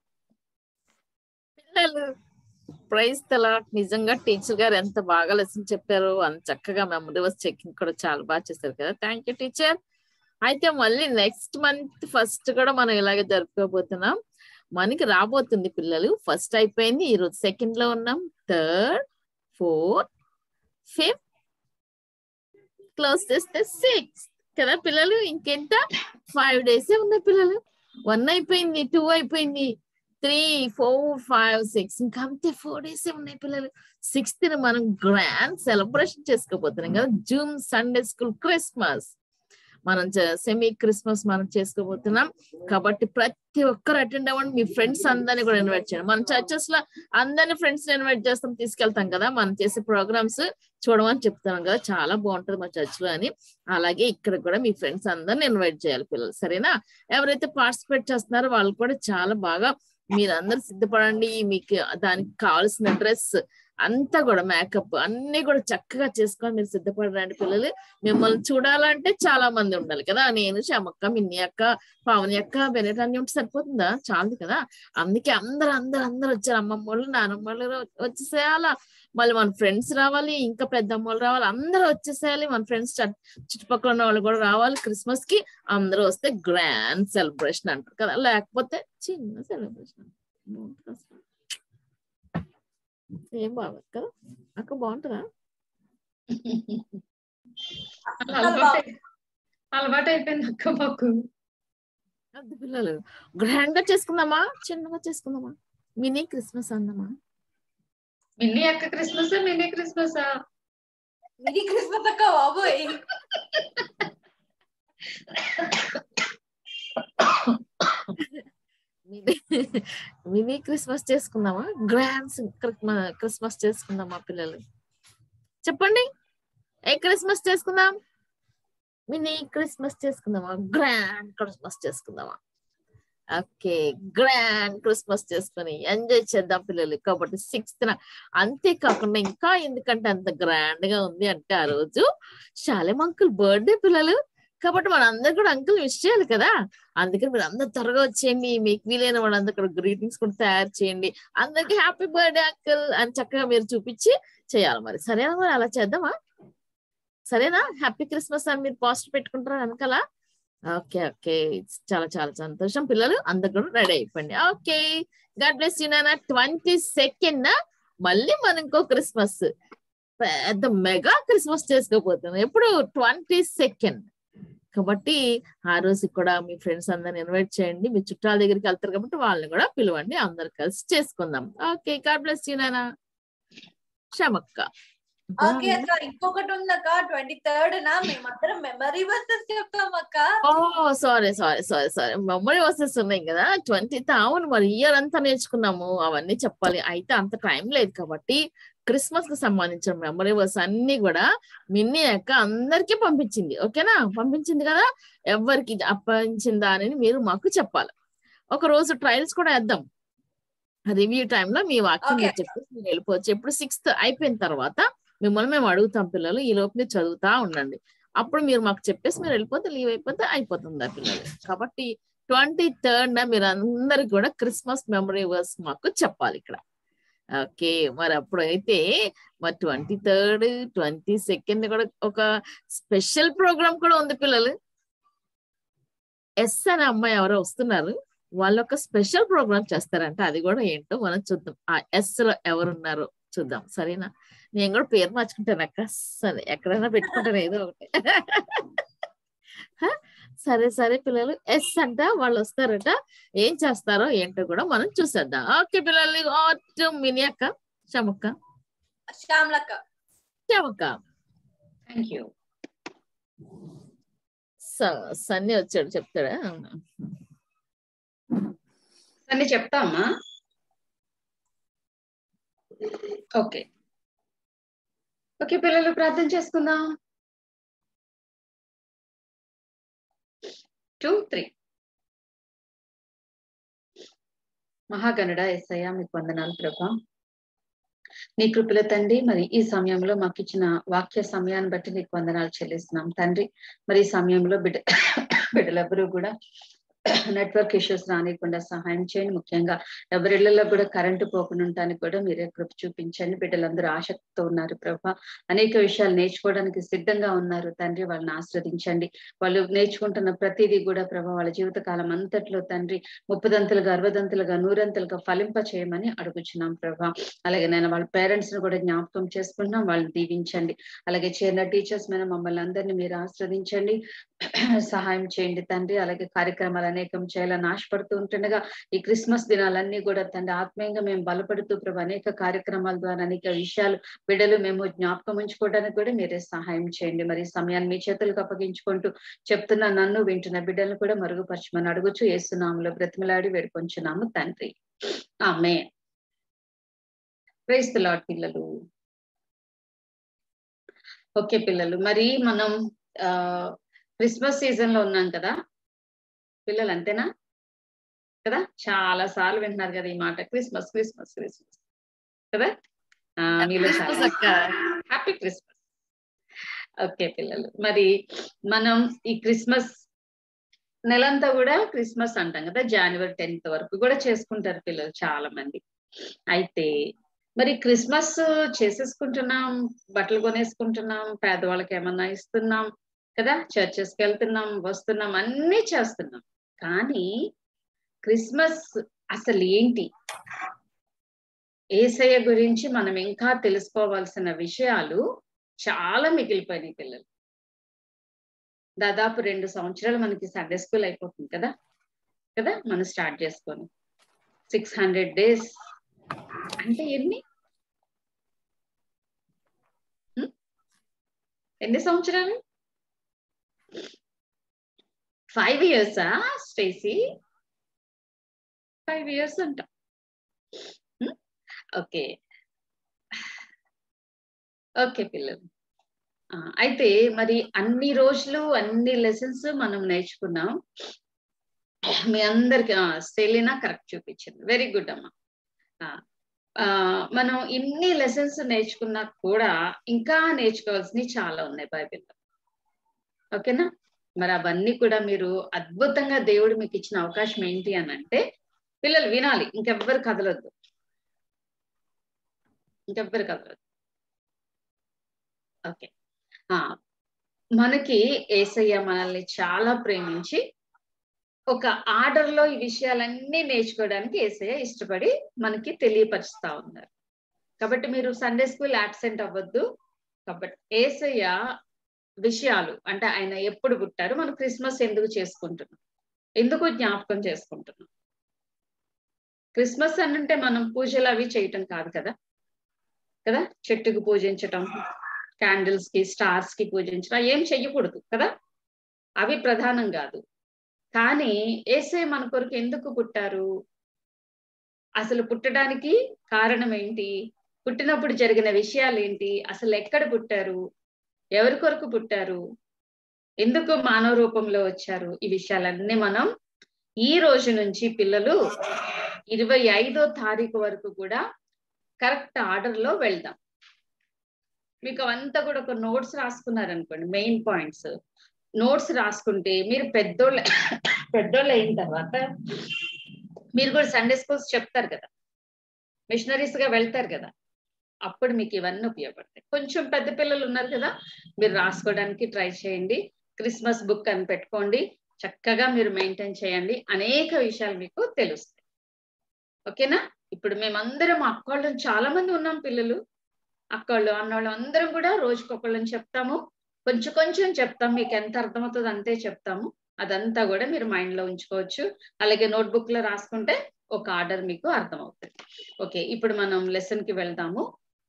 పిల్లలు ప్రైజ్ తలా నిజంగా టీచర్ గారు ఎంత బాగా లెసన్ చెప్పారు అంత చక్కగా మెమరీ వర్స్ చెకింగ్ కూడా చాలా బాగా చేశారు కదా థ్యాంక్ యూ టీచర్ అయితే మళ్ళీ నెక్స్ట్ మంత్ ఫస్ట్ కూడా మనం ఇలాగే జరుపుకోబోతున్నాం మనకి రాబోతుంది పిల్లలు ఫస్ట్ అయిపోయింది ఈ రోజు సెకండ్ లో ఉన్నాం థర్డ్ ఫోర్త్ ఫిఫ్త్ క్లోజ్ చేస్తే సిక్స్ కదా పిల్లలు ఇంకెంత ఫైవ్ డేసే ఉన్నాయి పిల్లలు వన్ అయిపోయింది టూ అయిపోయింది త్రీ ఫోర్ ఫైవ్ సిక్స్ ఇంకా అంతే ఫోర్ డేస్ ఉన్నాయి పిల్లలు సిక్స్త్ మనం గ్రాండ్ సెలబ్రేషన్ చేసుకోబోతున్నాం కదా జూన్ సండే స్కూల్ క్రిస్మస్ మనం సెమీ క్రిస్మస్ మనం చేసుకోబోతున్నాం కాబట్టి ప్రతి ఒక్కరు అటెండ్ అవ్వండి మీ ఫ్రెండ్స్ అందరినీ కూడా ఇన్వైట్ చేయండి మన చర్చెస్ లో అందరిని ఫ్రెండ్స్ ఇన్వైట్ చేస్తాం తీసుకెళ్తాం కదా మనం చేసే ప్రోగ్రామ్స్ చూడమని చెప్తున్నాం కదా చాలా బాగుంటది మా చర్చ్ లో అని అలాగే ఇక్కడ కూడా మీ ఫ్రెండ్స్ అందరిని ఇన్వైట్ చేయాలి పిల్లలు సరేనా ఎవరైతే పార్టిసిపేట్ చేస్తున్నారో వాళ్ళు కూడా చాలా బాగా మీరందరూ సిద్ధపడండి మీకు దానికి కావాల్సిన డ్రెస్ అంతా కూడా మేకప్ అన్ని కూడా చక్కగా చేసుకొని మీరు సిద్ధపడరండి పిల్లలు మిమ్మల్ని చూడాలంటే చాలా మంది ఉండాలి కదా నేను శమక్క మిన్ని అక్క పావని అక్క బెనెట్ అన్ని ఉంటే సరిపోతుందా చాలదు కదా అందుకే అందరు అందరు అందరు వచ్చారు అమ్మమ్మ వాళ్ళు నానమ్మ వాళ్ళు వచ్చేసేయాలా మళ్ళీ మన ఫ్రెండ్స్ రావాలి ఇంకా పెద్దమ్మ వాళ్ళు రావాలి అందరూ వచ్చేసేయాలి మన ఫ్రెండ్స్ చుట్టుపక్కల ఉన్న వాళ్ళు కూడా రావాలి క్రిస్మస్ కి అందరూ వస్తే గ్రాండ్ సెలబ్రేషన్ అంటారు కదా లేకపోతే చిన్న సెలబ్రేషన్ ఏం బాగా కదా అక్క బాగుంటుందా అలవాటు అలవాటు అయిపోయింది అక్క మాకు పెద్ద పిల్లలు గ్రాండ్ గా చేసుకుందామా చిన్నగా చేసుకుందామా మినీ క్రిస్మస్ అందామా మినీ అక్క Christmas mini Christmas mini Christmas అక్క బాబోయ్ మినీ మినీ క్రిస్మస్ చేసుకుందామా గ్రాండ్ క్రిస్మస్ చేసుకుందామా పిల్లలు చెప్పండి ఏ క్రిస్మస్ చేసుకుందాం మినీ క్రిస్మస్ చేసుకుందామా గ్రాండ్ క్రిస్మస్ చేసుకుందామా ఓకే గ్రాండ్ క్రిస్మస్ చేసుకుని ఎంజాయ్ చేద్దాం పిల్లలు కాబట్టి సిక్స్త్ అంతేకాకుండా ఇంకా ఎందుకంటే అంత గ్రాండ్ గా ఉంది అంటే ఆ రోజు శాలెం అంకుల్ బర్త్డే పిల్లలు కాబట్టి మన అందరు కూడా అంకుల్ విష్ చేయాలి కదా అందుకని మీరు అందరు త్వరగా వచ్చేయండి మీకు వీలైన వాళ్ళందరూ కూడా గ్రీటింగ్స్ కూడా తయారు చేయండి అందరికి హ్యాపీ బర్త్డే అంకుల్ అని చక్కగా మీరు చూపించి చేయాలి మరి సరేనా మరి అలా చేద్దామా సరేనా హ్యాపీ క్రిస్మస్ అని మీరు పోస్ట్ పెట్టుకుంటారా వెనకాల ఓకే ఓకే చాలా చాలా సంతోషం పిల్లలు అందరు కూడా రెడీ అయిపోండి ఓకే గాడ్ బ్లెస్ యూ నాన్న ట్వంటీ సెకండ్ మళ్ళీ మనం ఇంకో క్రిస్మస్ పెద్ద మెగా క్రిస్మస్ చేసుకోబోతున్నాం ఎప్పుడు ట్వంటీ సెకండ్ కాబట్టి ఆ రోజు కూడా మీ ఫ్రెండ్స్ అందరిని ఇన్వైట్ చేయండి మీ చుట్టాల దగ్గరికి వెళ్తారు కాబట్టి వాళ్ళని కూడా పిలవండి అందరు కలిసి చేసుకుందాం ఓకే గాడ్ బ్లెస్ యూ నాన్న క్షమక్క ఓకే అక్క ఇంకొకటి ఉంది అక్క ట్వంటీ థర్డ్ నా మేమందరం మెమరీ వర్సెస్ చెప్తాం అక్క oh sorry sorry sorry sorry memory verses ఉన్నాయి కదా ట్వంటీ అవును మరి ఇయర్ అంతా నేర్చుకున్నాము అవన్నీ చెప్పాలి అయితే అంత టైం లేదు కాబట్టి క్రిస్మస్ కి సంబంధించిన మెమరీ వర్స్ అన్ని కూడా మిన్ని అక్క అందరికీ పంపించింది ఓకేనా పంపించింది కదా ఎవరికి అప్పించిన దానిని మీరు మాకు చెప్పాలి ఒక రోజు ట్రయల్స్ కూడా వేద్దాం రివ్యూ టైంలో మీ వాక్యం Okay. మీరు చెప్పేసి మీరు వెళ్ళిపోవచ్చు ఎప్పుడు సిక్స్త్ అయిపోయిన తర్వాత మిమ్మల్ని మేము అడుగుతాం పిల్లలు ఈ లోపు మీరు చదువుతా ఉండండి అప్పుడు మీరు మాకు చెప్పేసి మీరు వెళ్ళిపోతే లీవ్ అయిపోతే అయిపోతుంది ఆ పిల్లలు కాబట్టి ట్వంటీ థర్డ్ మీరు అందరికి కూడా క్రిస్మస్ మెమరీ వర్స్ మాకు చెప్పాలి ఇక్కడ ఓకే మరి అప్పుడు అయితే మరి ట్వంటీ థర్డ్ ట్వంటీ సెకండ్ కూడా ఒక స్పెషల్ ప్రోగ్రామ్ కూడా ఉంది పిల్లలు ఎస్ అనే అమ్మాయి ఎవరో వస్తున్నారు వాళ్ళు ఒక స్పెషల్ ప్రోగ్రామ్ చేస్తారంట అది కూడా ఏంటో మనం చూద్దాం ఆ ఎస్ లో ఎవరున్నారో చూద్దాం సరేనా నేను కూడా పేరు మార్చుకుంటాను అక్క సరే ఎక్కడైనా పెట్టుకుంటాను ఏదో ఒకటి హ? సరే సరే పిల్లలు ఎస్ అంట వాళ్ళు వస్తారట ఏం చేస్తారో ఏంటో కూడా మనం చూసేద్దాం ఓకే పిల్లలు మినీ అక్క చమక్క శ్యామ్లక్క చమక్క థ్యాంక్ యూ స- సన్నీ వచ్చాడు చెప్తాడా అన్ని చెప్తామా ఓకే ఓకే పిల్లలు ప్రార్థన చేసుకుందాం టూ త్రీ మహాగణుడ ఎస్ఐయా మీకు వందనాలు ప్రభా నీ కృపల తండ్రి మరి ఈ సమయంలో మాకు ఇచ్చిన వాక్య సమయాన్ని బట్టి నీకు వందనాలు చెల్లిస్తున్నాం తండ్రి మరి ఈ సమయంలో బిడ్డ బిడ్డలెవరూ కూడా నెట్వర్క్ ఇష్యూస్ రానికుండా సహాయం చేయండి ముఖ్యంగా ఎవరిళ్లలో కూడా కరెంటు పోకుండా ఉండటానికి కూడా మీరే కృప చూపించండి బిడ్డలందరూ ఆసక్తితో ఉన్నారు ప్రభా అనేక విషయాలు నేర్చుకోవడానికి సిద్ధంగా ఉన్నారు తండ్రి వాళ్ళని ఆస్వాదించండి వాళ్ళు నేర్చుకుంటున్న ప్రతిదీ కూడా ప్రభా వాళ్ళ జీవితకాలం అంతట్లో తండ్రి ముప్పదంతులుగా అరవదంతులుగా నూరంతులుగా ఫలింప చేయమని అడుగుచున్నాం ప్రభా అలాగే నేను వాళ్ళ పేరెంట్స్ ని కూడా జ్ఞాపకం చేసుకుంటున్నాం వాళ్ళని దీవించండి అలాగే చేరిన టీచర్స్ మీద మమ్మల్ని అందరినీ మీరు ఆస్వాదించండి సహాయం చేయండి తండ్రి అలాగే కార్యక్రమాలు అనేకం చేయాలని ఆశపడుతూ ఉంటుండగా ఈ క్రిస్మస్ దినాలన్నీ కూడా తండ్రి ఆత్మీయంగా మేము బలపడుతూ ప్రభు అనేక కార్యక్రమాల ద్వారా అనేక విషయాలు బిడ్డలు మేము జ్ఞాపకం ఉంచుకోవడానికి కూడా మీరే సహాయం చేయండి మరి ఈ సమయాన్ని మీ చేతులకు అప్పగించుకుంటూ చెప్తున్న నన్ను వింటున్న బిడ్డలను కూడా మరుగుపరచమని అడుగుచు ఏసునాములో బ్రతిమలాడి వేడుకొంచున్నాము తండ్రి ఆమె ప్రైస్ లాడ్ పిల్లలు ఓకే పిల్లలు మరి మనం ఆ క్రిస్మస్ సీజన్ లో ఉన్నాం కదా పిల్లలు అంతేనా కదా చాలా సార్లు వింటున్నారు కదా ఈ మాట క్రిస్మస్ క్రిస్మస్ క్రిస్మస్ కదా ఆ, మీలో Christmas అక్క. హ్యాపీ క్రిస్మస్ ఓకే పిల్లలు మరి మనం ఈ క్రిస్మస్ నెలంతా కూడా క్రిస్మస్ అంటాం కదా జనవరి టెన్త్ వరకు కూడా చేసుకుంటారు పిల్లలు చాలా మంది అయితే మరి క్రిస్మస్ చేసేసుకుంటున్నాం బట్టలు కొనేసుకుంటున్నాం పేదవాళ్ళకి ఏమన్నా ఇస్తున్నాం కదా చర్చెస్ కి వెళ్తున్నాం వస్తున్నాం అన్ని చేస్తున్నాం కానీ క్రిస్మస్ అసలు ఏంటి ఏసయ్య గురించి మనం ఇంకా తెలుసుకోవాల్సిన విషయాలు చాలా మిగిలిపోయినాయి పిల్లలు దాదాపు రెండు సంవత్సరాలు మనకి సండే స్కూల్ అయిపోతుంది కదా కదా మనం స్టార్ట్ చేసుకొని సిక్స్ హండ్రెడ్ డేస్ అంటే ఎన్ని హ్మ్? ఎన్ని సంవత్సరాలు ఫైవ్ ఇయర్సా స్టేసీ ఫైవ్ ఇయర్స్ అంట ఓకే ఓకే పిల్లలు ఆ, అయితే మరి అన్ని రోజులు అన్ని లెసన్స్ మనం నేర్చుకున్నాం మీ అందరికి స్టెలినా కరెక్ట్ చూపించింది వెరీ గుడ్ అమ్మా ఆ, ఆ, మనం ఇన్ని లెసన్స్ నేర్చుకున్నా కూడా ఇంకా నేర్చుకోవాల్సినవి చాలా ఉన్నాయి బైబిల్లో ఓకేనా మరి అవన్నీ కూడా మీరు అద్భుతంగా దేవుడు మీకు ఇచ్చిన అవకాశం ఏంటి అని అంటే పిల్లలు వినాలి ఇంకెవ్వరు కదలొద్దు ఇంకెవ్వరు కదలొద్దు ఓకే ఆ మనకి ఏసయ్య మనల్ని చాలా ప్రేమించి ఒక ఆర్డర్ లో ఈ విషయాలన్నీ నేర్చుకోవడానికి ఏసయ్య ఇష్టపడి మనకి తెలియపరుస్తా ఉన్నారు కాబట్టి మీరు సండే స్కూల్ యాబ్సెంట్ అవ్వద్దు కాబట్టి ఏసయ్య విషయాలు అంటే ఆయన ఎప్పుడు పుట్టారు మనం క్రిస్మస్ ఎందుకు చేసుకుంటున్నాం ఎందుకు జ్ఞాపకం చేసుకుంటున్నాం క్రిస్మస్ అంటే మనం పూజలు అవి చేయటం కాదు కదా కదా చెట్టుకు పూజించటం క్యాండిల్స్ కి స్టార్స్ కి పూజించడం ఏం చెయ్యకూడదు కదా అవి ప్రధానం కాదు కానీ ఏసే మన కొరకు ఎందుకు పుట్టారు అసలు పుట్టడానికి కారణం ఏంటి పుట్టినప్పుడు జరిగిన విషయాలు ఏంటి అసలు ఎక్కడ పుట్టారు ఎవరి కొరకు పుట్టారు ఎందుకు మానవ రూపంలో వచ్చారు ఈ విషయాలన్నీ మనం ఈ రోజు నుంచి పిల్లలు ఇరవై ఐదో తారీఖు వరకు కూడా కరెక్ట్ ఆర్డర్ లో వెళ్దాం మీకు అవంతా కూడా ఒక నోట్స్ రాసుకున్నారనుకోండి మెయిన్ పాయింట్స్ నోట్స్ రాసుకుంటే మీరు పెద్దోళ్ళ పెద్దోళ్ళు అయిన తర్వాత మీరు కూడా సండే స్కూల్స్ చెప్తారు కదా మిషనరీస్ గా వెళ్తారు కదా అప్పుడు మీకు ఇవన్నీ ఉపయోగపడతాయి కొంచెం పెద్ద పిల్లలు ఉన్నారు కదా మీరు రాసుకోవడానికి ట్రై చేయండి క్రిస్మస్ బుక్ అని పెట్టుకోండి చక్కగా మీరు మెయింటైన్ చేయండి అనేక విషయాలు మీకు తెలుస్తాయి ఓకేనా ఇప్పుడు మేమందరం అక్కోళ్ళం చాలా మంది ఉన్నాం పిల్లలు అక్కళ్ళు అన్నోళ్ళు అందరం కూడా రోజుకొకళ్ళని చెప్తాము కొంచెం కొంచెం చెప్తాం మీకు ఎంత అర్థమవుతుందో అంతే చెప్తాము అదంతా కూడా మీరు మైండ్ లో ఉంచుకోవచ్చు అలాగే నోట్బుక్ లో రాసుకుంటే ఒక ఆర్డర్ మీకు అర్థమవుతుంది ఓకే ఇప్పుడు మనం లెసన్ కి వెళ్దాము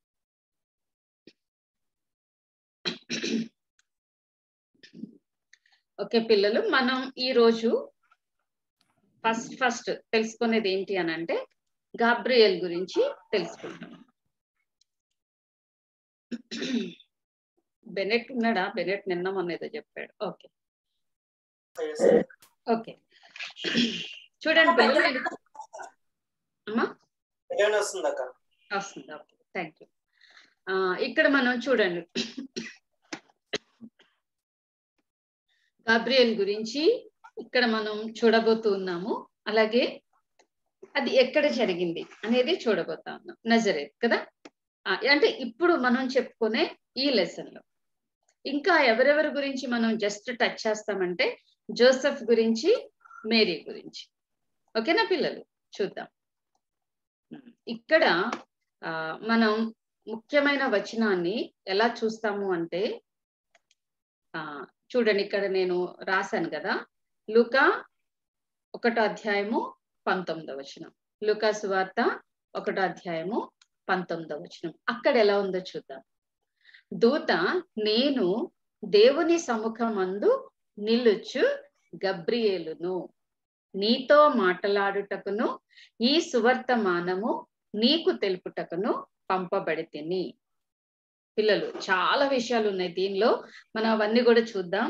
ఓకే పిల్లలు మనం ఈ రోజు ఫస్ట్ ఫస్ట్ తెలుసుకునేది ఏంటి అని అంటే గాబ్రియల్ గురించి తెలుసుకుంటాం బెనెట్ ఉన్నాడా బెనెట్ నిన్న మొన్న ఏదో చెప్పాడు ఓకే ఓకే చూడండి పిల్లలు నేను అమ్మా సెకండ్ వస్తుంది అక్క వస్తుంది ఓకే థ్యాంక్ యూ ఇక్కడ మనం చూడండి గాబ్రియల్ గురించి ఇక్కడ మనం చూడబోతున్నాము అలాగే అది ఎక్కడ జరిగింది అనేది చూడబోతా ఉన్నాం నజరేత్ కదా ఆ, అంటే ఇప్పుడు మనం చెప్పుకునే ఈ లెసన్ లో ఇంకా ఎవరెవరి గురించి మనం జస్ట్ టచ్ చేస్తామంటే జోసెఫ్ గురించి మేరీ గురించి ఓకేనా పిల్లలు చూద్దాం ఉమ్, ఇక్కడ ఆ మనం ముఖ్యమైన వచనాన్ని ఎలా చూస్తాము అంటే ఆ చూడండి ఇక్కడ నేను రాశాను కదా లూకా ఒకటో అధ్యాయము పంతొమ్మిదో వచనం లూకా సువార్త ఒకటో అధ్యాయము పంతొమ్మిదో వచనం అక్కడ ఎలా ఉందో చూద్దాం దూత నేను దేవుని సముఖమందు నిలుచు గబ్రియేలును నీతో మాటలాడుటకును ఈ సువర్తమానము నీకు తెలుపుటకును పంపబడి తిని పిల్లలు చాలా విషయాలు ఉన్నాయి దీనిలో మనం అవన్నీ కూడా చూద్దాం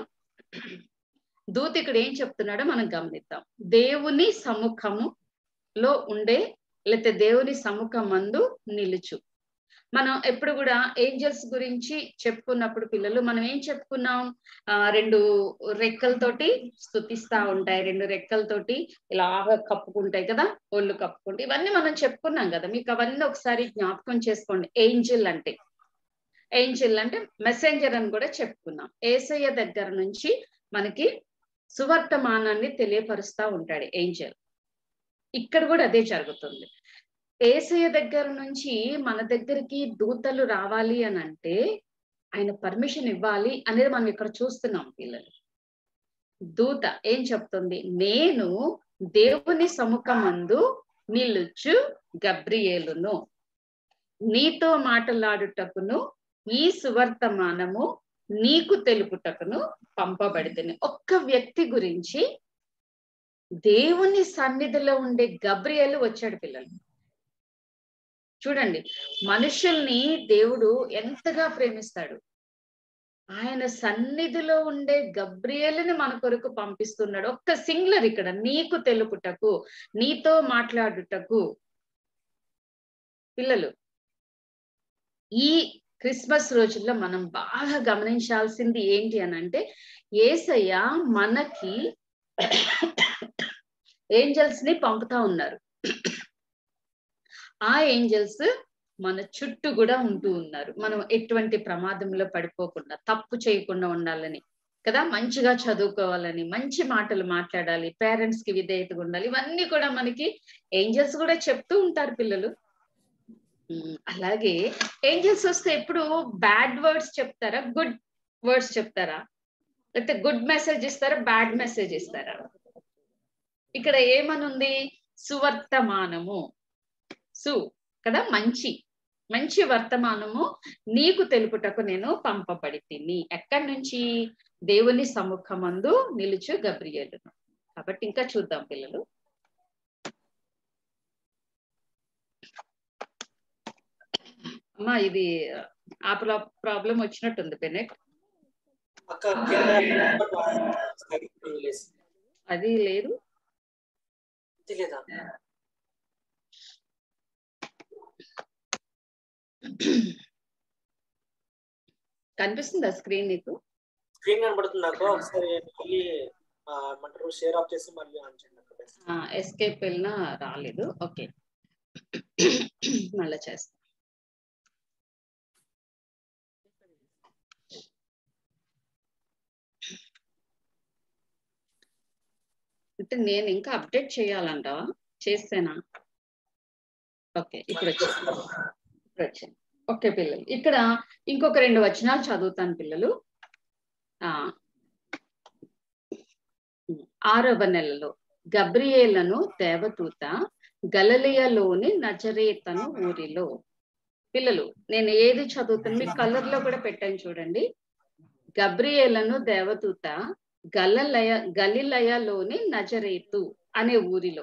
దూత ఇక్కడ ఏం చెప్తున్నాడో మనం గమనిద్దాం దేవుని సముఖములో ఉండే లేకపోతే దేవుని సముఖమందు నిలుచు మనం ఎప్పుడు కూడా ఏంజల్స్ గురించి చెప్పుకున్నప్పుడు పిల్లలు మనం ఏం చెప్పుకున్నాం ఆ రెండు రెక్కలతోటి స్థుతిస్తా ఉంటాయి రెండు రెక్కలతోటి ఇలాగ కప్పుకుంటాయి కదా ఒళ్ళు కప్పుకుంటాయి ఇవన్నీ మనం చెప్పుకున్నాం కదా మీకు అవన్నీ ఒకసారి జ్ఞాపకం చేసుకోండి ఏంజిల్ అంటే ఏంజిల్ అంటే మెసెంజర్ అని కూడా చెప్పుకున్నాం ఏసయ్య దగ్గర నుంచి మనకి సువర్తమానాన్ని తెలియపరుస్తా ఉంటాడు ఏంజల్ ఇక్కడ కూడా అదే జరుగుతుంది ఏసయ్య దగ్గర నుంచి మన దగ్గరికి దూతలు రావాలి అని అంటే ఆయన పర్మిషన్ ఇవ్వాలి అనేది మనం ఇక్కడ చూస్తున్నాం పిల్లలు దూత ఏం చెప్తుంది నేను దేవుని సముఖమందు నిలుచు గబ్రియేలును నీతో మాటలాడుటకును ఈ సువర్తమానము నీకు తెలుపుటకును పంపబడితేనే ఒక్క వ్యక్తి గురించి దేవుని సన్నిధిలో ఉండే గబ్రియేలు వచ్చాడు పిల్లలు చూడండి మనుషుల్ని దేవుడు ఎంతగా ప్రేమిస్తాడు ఆయన సన్నిధిలో ఉండే గబ్రియేలుని మన కొరకు పంపిస్తున్నాడు ఒక్క సింగులర్ ఇక్కడ నీకు తెలుపుటకు నీతో మాట్లాడుటకు పిల్లలు ఈ క్రిస్మస్ రోజుల్లో మనం బాగా గమనించాల్సింది ఏంటి అని అంటే ఏసయ్య మనకి ఏంజల్స్ ని పంపుతా ఉన్నారు ఆ ఏంజల్స్ మన చుట్టూ కూడా ఉంటూ ఉన్నారు మనం ఎటువంటి ప్రమాదంలో పడిపోకుండా తప్పు చేయకుండా ఉండాలని కదా మంచిగా చదువుకోవాలని మంచి మాటలు మాట్లాడాలి పేరెంట్స్ కి విధేయతగా ఉండాలి ఇవన్నీ కూడా మనకి ఏంజల్స్ కూడా చెప్తూ ఉంటారు పిల్లలు ఉమ్, అలాగే ఏంజల్స్ వస్తే ఎప్పుడు బ్యాడ్ వర్డ్స్ చెప్తారా గుడ్ వర్డ్స్ చెప్తారా లేకపోతే గుడ్ మెసేజ్ ఇస్తారా బ్యాడ్ మెసేజ్ ఇస్తారా ఇక్కడ ఏమనుంది సువర్తమానము సు కదా మంచి మంచి వర్తమానము నీకు తెలుపుటకు నేను పంపబడి తిని ఎక్కడి నుంచి దేవుని సముఖమందు నిలుచు గబ్రియేలును కాబట్టి ఇంకా చూద్దాం పిల్లలు అమ్మా ఇది ఆ ప్రాబ్లం వచ్చినట్టుంది బెనెట్ అక్క కింద లేదు. అది లేదు తెలియదా కనిపిస్తుందా స్క్రీన్ నీకు స్క్రీన్ కనబడుతుంది నాకు ఒకసారి మళ్ళీ ఆ, ఏమంటారు షేర్ ఆఫ్ చేసి మళ్ళీ ఆన్ చేయండి అక్క ఎస్కేప్ వెళ్ళినా రాలేదు ఓకే మళ్ళా చేస్తా అంటే నేను ఇంకా అప్డేట్ చేయాలంటావా చేస్తేనా ఓకే ఇప్పుడు వచ్చింది ఇప్పుడు వచ్చింది ఓకే పిల్లలు ఇక్కడ ఇంకొక రెండు వచనాలు చదువుతాను పిల్లలు ఆ ఆరవ నెలలో గబ్రియేలను దేవదూత గలలియలోని నజరేతను ఊరిలో పిల్లలు నేను ఏది చదువుతాను మీ కలర్ లో కూడా పెట్టాను చూడండి గబ్రియేలను దేవదూత గలలయ గలిలయలోని నజరేతు అనే ఊరిలో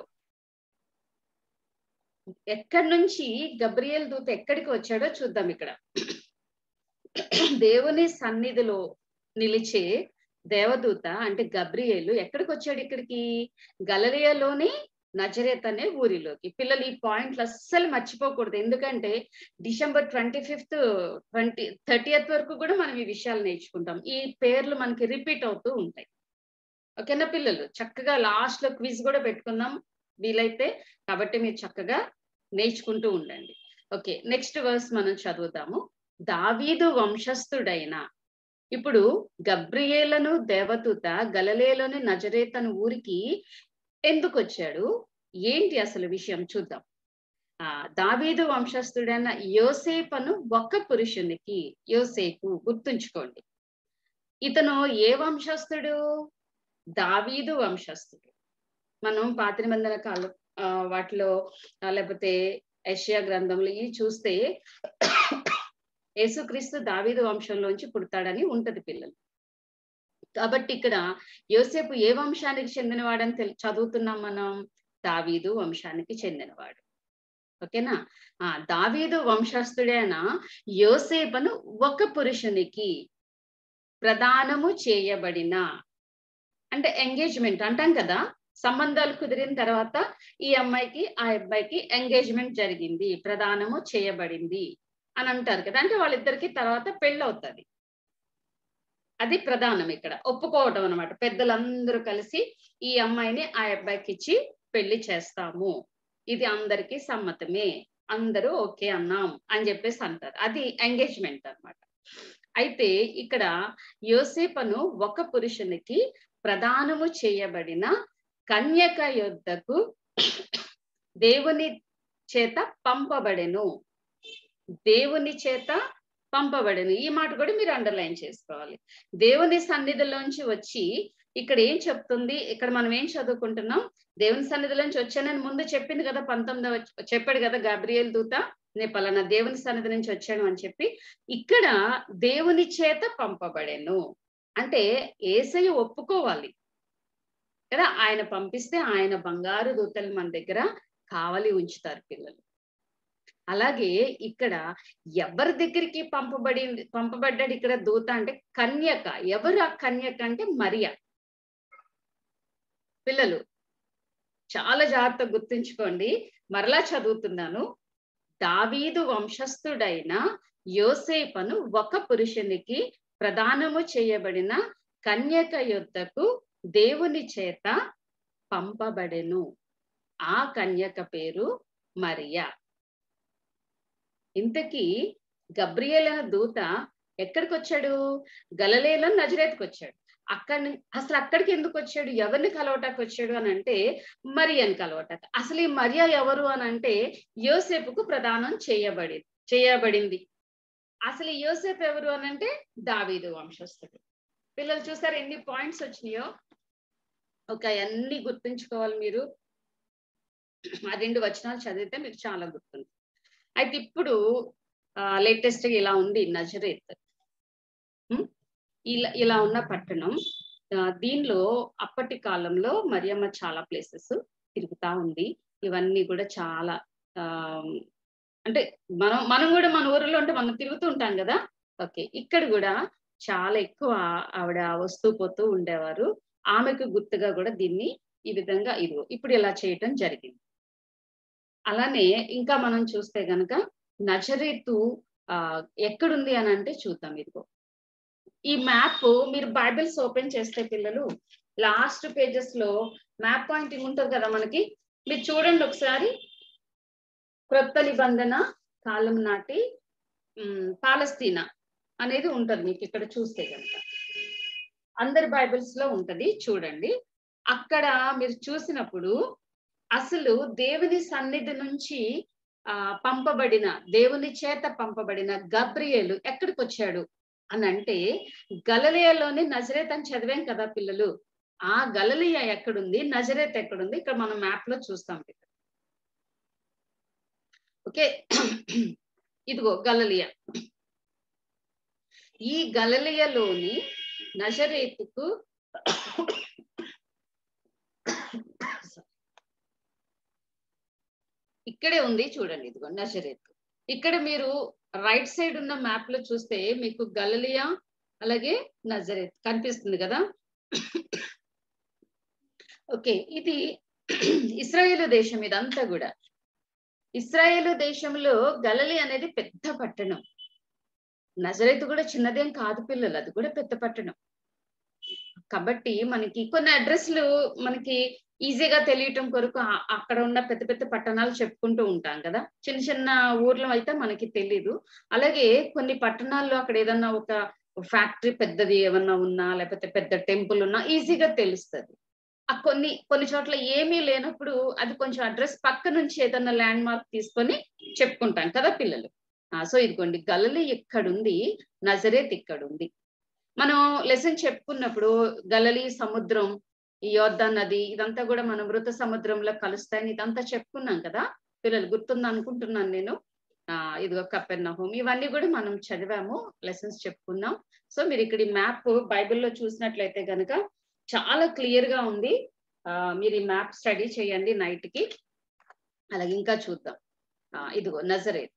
ఎక్కడి నుంచి గబ్రియల్ దూత ఎక్కడికి వచ్చాడో చూద్దాం ఇక్కడ దేవుని సన్నిధిలో నిలిచే దేవదూత అంటే గబ్రియేలు ఎక్కడికి వచ్చాడు ఇక్కడికి గలలియలోని నజరేత్ అనే ఊరిలోకి పిల్లలు ఈ పాయింట్లు అస్సలు మర్చిపోకూడదు ఎందుకంటే December twenty fifth twenty thirtieth వరకు కూడా మనం ఈ విషయాలు నేర్చుకుంటాం ఈ పేర్లు మనకి రిపీట్ అవుతూ ఉంటాయి ఓకేనా పిల్లలు చక్కగా లాస్ట్ లో క్విజ్ కూడా పెట్టుకుందాం వీలైతే కాబట్టి మీరు చక్కగా నేర్చుకుంటూ ఉండండి ఓకే నెక్స్ట్ వర్స్ మనం చదువుతాము దావీదు వంశస్థుడైన ఇప్పుడు గబ్రియేలను దేవదూత గలలేలోని నజరేతను ఊరికి ఎందుకు వచ్చాడు ఏంటి అసలు విషయం చూద్దాం ఆ దావీదు వంశస్థుడైన యోసేపను ఒక్క పురుషునికి యోసేపు గుర్తుంచుకోండి ఇతను ఏ వంశస్థుడు దావీదు వంశస్థుడు మనం పాత నిబంధన కాలం ఆ, వాటిలో ఆ, లేకపోతే యెషయా గ్రంథంలో ఇవి చూస్తే యేసుక్రీస్తు దావీదు వంశంలోంచి పుడతాడని ఉంటది పిల్లలు కాబట్టి ఇక్కడ యోసేపు ఏ వంశానికి చెందినవాడని తెల్- చదువుతున్నాం మనం దావీదు వంశానికి చెందినవాడు ఓకేనా ఆ దావీదు వంశస్థుడైన యోసేపును ఒక పురుషునికి ప్రదానము చేయబడిన అంటే ఎంగేజ్మెంట్ అంటాం కదా సంబంధాలు కుదిరిన తర్వాత ఈ అమ్మాయికి ఆ అబ్బాయికి ఎంగేజ్మెంట్ జరిగింది ప్రదానము చేయబడింది అని అంటారు కదా అంటే వాళ్ళిద్దరికి తర్వాత పెళ్ళి అవుతుంది అది ప్రధానం ఇక్కడ ఒప్పుకోవటం అనమాట పెద్దలందరూ కలిసి ఈ అమ్మాయిని ఆ అబ్బాయికి ఇచ్చి పెళ్లి చేస్తాము ఇది అందరికీ సమ్మతమే అందరూ ఓకే అన్నాం అని చెప్పేసి అంటారు అది ఎంగేజ్మెంట్ అన్నమాట అయితే ఇక్కడ యోసేపను ఒక పురుషునికి ప్రదానము చేయబడిన కన్యక యొద్దకు దేవుని చేత పంపబడెను దేవుని చేత పంపబడెను ఈ మాట కూడా మీరు అండర్లైన్ చేసుకోవాలి దేవుని సన్నిధిలోంచి వచ్చి ఇక్కడ ఏం చెప్తుంది ఇక్కడ మనం ఏం చదువుకుంటున్నాం దేవుని సన్నిధిలోంచి వచ్చానని ముందు చెప్పింది కదా పంతొమ్మిదవ చెప్పాడు కదా గాబ్రియల్ దూత నేను పలానా దేవుని సన్నిధి నుంచి వచ్చాను అని చెప్పి ఇక్కడ దేవుని చేత పంపబడెను అంటే ఏసయ్య ఒప్పుకోవాలి కదా ఆయన పంపిస్తే ఆయన బంగారు దూతలు మన దగ్గర కావలి ఉంచుతారు పిల్లలు అలాగే ఇక్కడ ఎవరి దగ్గరికి పంపబడి పంపబడ్డాడు ఇక్కడ దూత అంటే కన్యక ఎవరు ఆ కన్యక అంటే మరియ పిల్లలు చాలా జాగ్రత్తగా గుర్తుంచుకోండి మరలా చదువుతున్నాను దావీదు వంశస్థుడైన యోసేపను ఒక పురుషునికి ప్రదానము చేయబడిన కన్యక యొద్దకు దేవుని చేత పంపబడెను ఆ కన్యక పేరు మరియా ఇంతకీ గబ్రియల దూత ఎక్కడికి వచ్చాడు గలలేలో నజరేత్కి వచ్చాడు అక్కడి అసలు అక్కడికి ఎందుకు వచ్చాడు ఎవరిని కలవటానికి వచ్చాడు అని అంటే మరియని కలవటానికి అసలు ఈ మరియ ఎవరు అని అంటే యోసేపుకు ప్రదానం చేయబడి చేయబడింది అసలు ఈ యోసేపు ఎవరు అని అంటే దావీదు వంశస్థుడు పిల్లలు చూసారు ఎన్ని పాయింట్స్ వచ్చినాయో ఒక అన్ని గుర్తుంచుకోవాలి మీరు ఆ రెండు వచనాలు చదివితే మీకు చాలా గుర్తుంది అయితే ఇప్పుడు లేటెస్ట్ ఇలా ఉంది నజరేత్ ఉం? ఇలా ఇలా ఉన్న పట్టణం ఆ, దీనిలో అప్పటి కాలంలో మరియమ్మ చాలా ప్లేసెస్ తిరుగుతా ఉంది ఇవన్నీ కూడా చాలా ఆ అంటే మనం మనం కూడా మన ఊరిలో ఉంటే మనం తిరుగుతూ ఉంటాం కదా ఓకే ఇక్కడ కూడా చాలా ఎక్కువ ఆవిడ వస్తూ పోతూ ఉండేవారు ఆమెకు గుర్తుగా కూడా దీన్ని ఈ విధంగా ఇదిగో ఇప్పుడు ఇలా చేయటం జరిగింది అలానే ఇంకా మనం చూస్తే గనక నజరేతు ఆ ఎక్కడుంది అని అంటే చూద్దాం ఇదిగో ఈ మ్యాప్ మీరు బైబిల్స్ ఓపెన్ చేస్తే పిల్లలు లాస్ట్ పేజెస్ లో మ్యాప్ పాయింటింగ్ ఉంటుంది కదా మనకి మీరు చూడండి ఒకసారి క్రొత్త నిబంధన కాలం నాటి ఉమ్, పాలస్తీనా అనేది ఉంటది మీకు ఇక్కడ చూస్తే కనుక అందరి బైబిల్స్ లో ఉంటది చూడండి అక్కడ మీరు చూసినప్పుడు అసలు దేవుని సన్నిధి నుంచి ఆ పంపబడిన దేవుని చేత పంపబడిన గబ్రియేలు ఎక్కడికి వచ్చాడు అని అంటే గలలియాలోని నజరేత్ అని చదివాం కదా పిల్లలు ఆ గలలియా ఎక్కడుంది నజరేత్ ఎక్కడుంది ఇక్కడ మనం మ్యాప్ లో చూస్తాం ఓకే ఇదిగో గలలియా ఈ గలలియలోని నజరేతుకు ఇక్కడే ఉంది చూడండి ఇదిగో నజరేత్ ఇక్కడ మీరు రైట్ సైడ్ ఉన్న మ్యాప్ లో చూస్తే మీకు గలలియా అలాగే నజరేత్ కనిపిస్తుంది కదా ఓకే ఇది ఇస్రాయేలు దేశం ఇదంతా కూడా ఇస్రాయేలు దేశంలో గలలి అనేది పెద్ద పట్టణం నజరైతు కూడా చిన్నదేం కాదు పిల్లలు అది కూడా పెద్ద పట్టణం కాబట్టి మనకి కొన్ని అడ్రస్లు మనకి ఈజీగా తెలియటం కొరకు ఆ- అక్కడ ఉన్న పెద్ద పెద్ద పట్టణాలు చెప్పుకుంటూ ఉంటాం కదా చిన్న చిన్న ఊర్లో అయితే మనకి తెలీదు అలాగే కొన్ని పట్టణాల్లో అక్కడ ఏదన్నా ఒక ఫ్యాక్టరీ పెద్దది ఏమన్నా ఉన్నా లేకపోతే పెద్ద టెంపుల్ ఉన్నా ఈజీగా తెలుస్తుంది ఆ కొన్ని కొన్ని చోట్ల ఏమీ లేనప్పుడు అది కొంచెం అడ్రస్ పక్క నుంచి ఏదన్నా ల్యాండ్ మార్క్ తీసుకొని చెప్పుకుంటాం కదా పిల్లలు ఆ సో ఇదిగోండి గలలి ఇక్కడుంది నజరేత్ ఇక్కడుంది మనం లెసన్ చెప్పుకున్నప్పుడు గలలి సముద్రం ఈ యోర్ధా నది ఇదంతా కూడా మనం మృత సముద్రంలో కలుస్తాయని ఇదంతా చెప్పుకున్నాం కదా పిల్లలు గుర్తుంది అనుకుంటున్నాను నేను ఆ ఇదిగో కపెర్నహోమ్ ఇవన్నీ కూడా మనం చదివాము లెసన్స్ చెప్పుకున్నాం సో మీరు ఇక్కడ ఈ మ్యాప్ బైబిల్లో చూసినట్లయితే గనుక చాలా క్లియర్ గా ఉంది ఆ మీరు ఈ మ్యాప్ స్టడీ చేయండి నైట్ కి అలాగే ఇంకా చూద్దాం ఆ ఇదిగో నజరేత్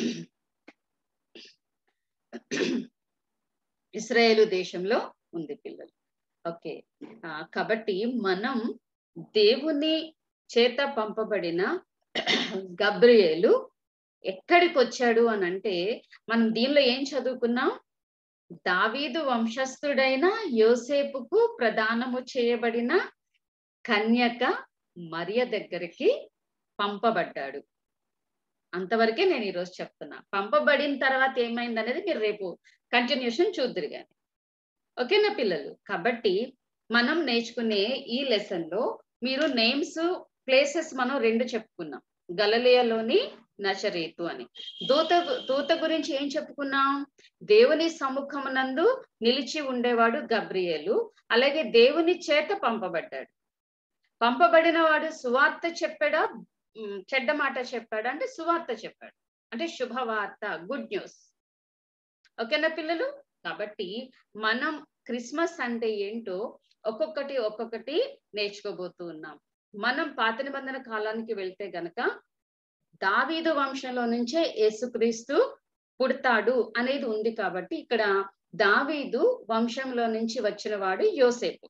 ఇస్రాయేలు దేశంలో ఉంది పిల్లలు ఓకే ఆ, కాబట్టి మనం దేవుని చేత పంపబడిన గబ్రియేలు ఎక్కడికి వచ్చాడు అని అంటే మనం దీనిలో ఏం చదువుకున్నాం దావీదు వంశస్థుడైన యోసేపుకు ప్రదానము చేయబడిన కన్యక మరియ దగ్గరికి పంపబడ్డాడు అంతవరకే నేను ఈరోజు చెప్తున్నా పంపబడిన తర్వాత ఏమైంది అనేది మీరు రేపు కంటిన్యూషన్ చూద్దరు కానీ ఓకేనా పిల్లలు కాబట్టి మనం నేర్చుకునే ఈ లెసన్ లో మీరు నేమ్స్ ప్లేసెస్ మనం రెండు చెప్పుకున్నాం గలలియాలోని నచరేతు అని దూత దూత గురించి ఏం చెప్పుకున్నాం దేవుని సముఖమునందు నిలిచి ఉండేవాడు గబ్రియేలు అలాగే దేవుని చేత పంపబడ్డాడు పంపబడిన వాడు సువార్త చెప్పాడా ఉమ్, చెడ్డ మాట చెప్పాడా అంటే సువార్త చెప్పాడు అంటే శుభవార్త గుడ్ న్యూస్ ఓకేనా పిల్లలు కాబట్టి మనం క్రిస్మస్ అంటే ఏంటో ఒక్కొక్కటి ఒక్కొక్కటి నేర్చుకోబోతూ ఉన్నాం మనం పాత నిబంధన కాలానికి వెళ్తే గనక దావీదు వంశంలో నుంచే యేసుక్రీస్తు పుడతాడు అనేది ఉంది కాబట్టి ఇక్కడ దావీదు వంశంలో నుంచి వచ్చిన వాడు యోసేపు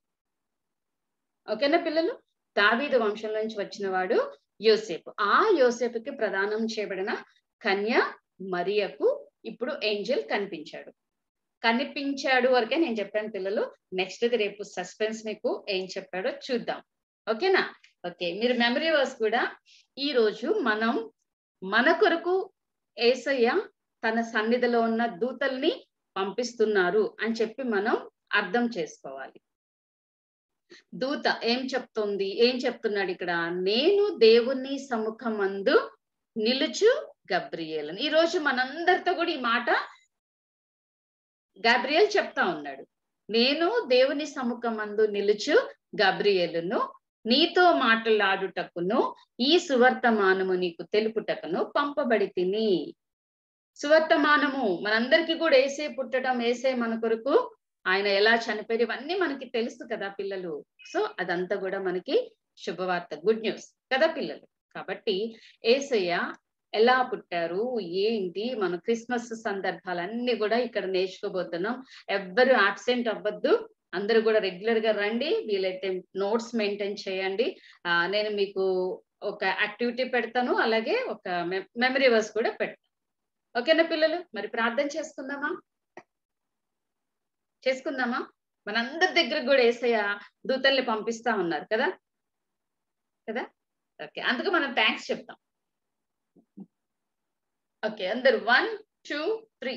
ఓకేనా పిల్లలు దావీదు వంశంలో నుంచి వచ్చిన వాడు యోసేపు ఆ యోసేపుకి ప్రదానం చేయబడిన కన్య మరియకు ఇప్పుడు ఏంజల్ కనిపించాడు కనిపించాడు వరకే నేను చెప్పాను పిల్లలు నెక్స్ట్ రేపు సస్పెన్స్ మీకు ఏం చెప్పాడో చూద్దాం ఓకేనా ఓకే మీరు మెమరీ వర్స్ కూడా ఈ రోజు మనం మన కొరకు ఏసయ్య తన సన్నిధిలో ఉన్న దూతల్ని పంపిస్తున్నారు అని చెప్పి మనం అర్థం చేసుకోవాలి దూత ఏం చెప్తుంది ఏం చెప్తున్నాడు ఇక్కడ నేను దేవుని సముఖమందు నిలుచు గబ్రియేలని ఈ రోజు మనందరితో కూడా ఈ మాట గాబ్రియల్ చెప్తా ఉన్నాడు నేను దేవుని సముఖమందు నిలుచు గబ్రియేలును నీతో మాట్లాడుటకును ఈ సువర్తమానము నీకు తెలుపుటకును పంపబడి తిని సువర్తమానము మనందరికీ కూడా ఏసే పుట్టడం ఏసే మన కొరకు ఆయన ఎలా చనిపోయారు ఇవన్నీ మనకి తెలుసు కదా పిల్లలు సో అదంతా కూడా మనకి శుభవార్త గుడ్ న్యూస్ కదా పిల్లలు కాబట్టి ఏసయ్య ఎలా పుట్టారు ఏంటి మన క్రిస్మస్ సందర్భాలన్నీ కూడా ఇక్కడ నేర్చుకోబోతున్నాం ఎవ్వరు అబ్సెంట్ అవ్వద్దు అందరూ కూడా రెగ్యులర్ గా రండి వీలైతే నోట్స్ మెయింటైన్ చేయండి ఆ, నేను మీకు ఒక యాక్టివిటీ పెడతాను అలాగే ఒక మెమరీ వర్స్ కూడా పెడతాను ఓకేనా పిల్లలు మరి ప్రార్థన చేసుకుందామా చేసుకుందామా మనందరి దగ్గర కూడా ఏసయ్య దూతల్ని పంపిస్తా ఉన్నారు కదా కదా ఓకే అందుకు మనం థ్యాంక్స్ చెప్తాం ఓకే అందరు వన్ టూ త్రీ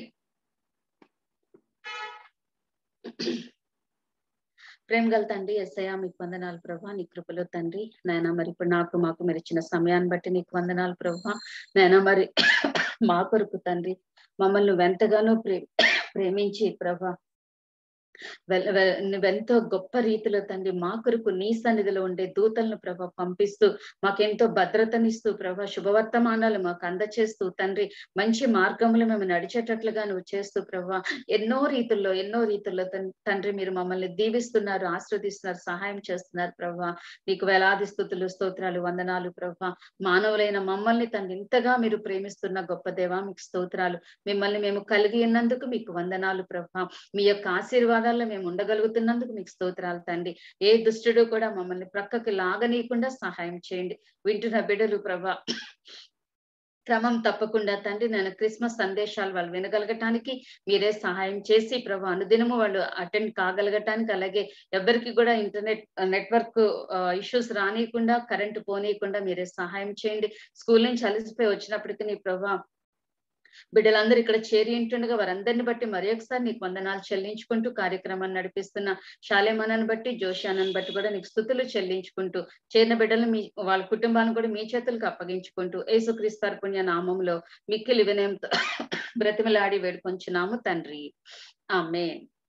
ప్రేమ గల తండ్రి ఎస్ఐయా మీకు వందనాలు ప్రభా నీ కృపలో తండ్రి నాయన మరి ఇప్పుడు నాకు మాకు మీరు ఇచ్చిన సమయాన్ని బట్టి నీకు వందనాలు ప్రభా నాయన మరి మా కొరకు తండ్రి మమ్మల్ని ఎంతగానో ప్రే ప్రేమించి ప్రభా వెల్- వెల్- నువ్వెంతో గొప్ప రీతిలో తండ్రి మా కొరకు నీ సన్నిధిలో ఉండే దూతలను ప్రభ పంపిస్తూ మాకెంతో భద్రతనిస్తూ ప్రభ శుభవర్తమానాలు మాకు అందచేస్తూ తండ్రి మంచి మార్గంలో మేము నడిచేటట్లుగా నువ్వు చేస్తూ ప్రభ ఎన్నో రీతుల్లో ఎన్నో రీతుల్లో తన్- తండ్రి మీరు మమ్మల్ని దీవిస్తున్నారు ఆస్వాదిస్తున్నారు సహాయం చేస్తున్నారు ప్రభా నీకు వేలాది స్థుతులు స్తోత్రాలు వందనాలు ప్రభా మానవులైన మమ్మల్ని తండ్రి ఇంతగా మీరు ప్రేమిస్తున్న గొప్ప దేవా మీకు స్తోత్రాలు మిమ్మల్ని మేము కలిగి ఉన్నందుకు మీకు వందనాలు ప్రభా మీ యొక్క ఆశీర్వాదాలు పాదాల్లో మేము ఉండగలుగుతున్నందుకు మీకు స్తోత్రాలు తండ్రి ఏ దుష్టుడు కూడా మమ్మల్ని ప్రక్కకి లాగనీయకుండా సహాయం చేయండి వింటున్న బిడ్డలు ప్రభా క్రమం తప్పకుండా తండ్రి నేను క్రిస్మస్ సందేశాలు వాళ్ళు వినగలగటానికి మీరే సహాయం చేసి ప్రభా అనుదినము వాళ్ళు అటెండ్ కాగలగటానికి అలాగే ఎవరికి కూడా ఇంటర్నెట్ నెట్వర్క్ ఇష్యూస్ రానియకుండా కరెంటు పోనీయకుండా మీరే సహాయం చేయండి స్కూల్ నుంచి అలసిపోయి వచ్చినప్పటికీ నీ ప్రభా బిడ్డలందరూ ఇక్కడ చేరి ఉంటుండగా వారందరిని బట్టి మరి ఒకసారి నీకు వందనాలు చెల్లించుకుంటూ కార్యక్రమాన్ని నడిపిస్తున్న శాలేమనని బట్టి జోషానని బట్టి కూడా నీకు స్థుతులు చెల్లించుకుంటూ చేరిన బిడ్డలు మీ వాళ్ళ కుటుంబాన్ని కూడా మీ చేతులకు అప్పగించుకుంటూ యేసుక్రీస్తు పుణ్య నామంలో మిక్కిలి వినయంతో బ్రతిమలాడి వేడుకొంచున్నాము తండ్రి ఆమె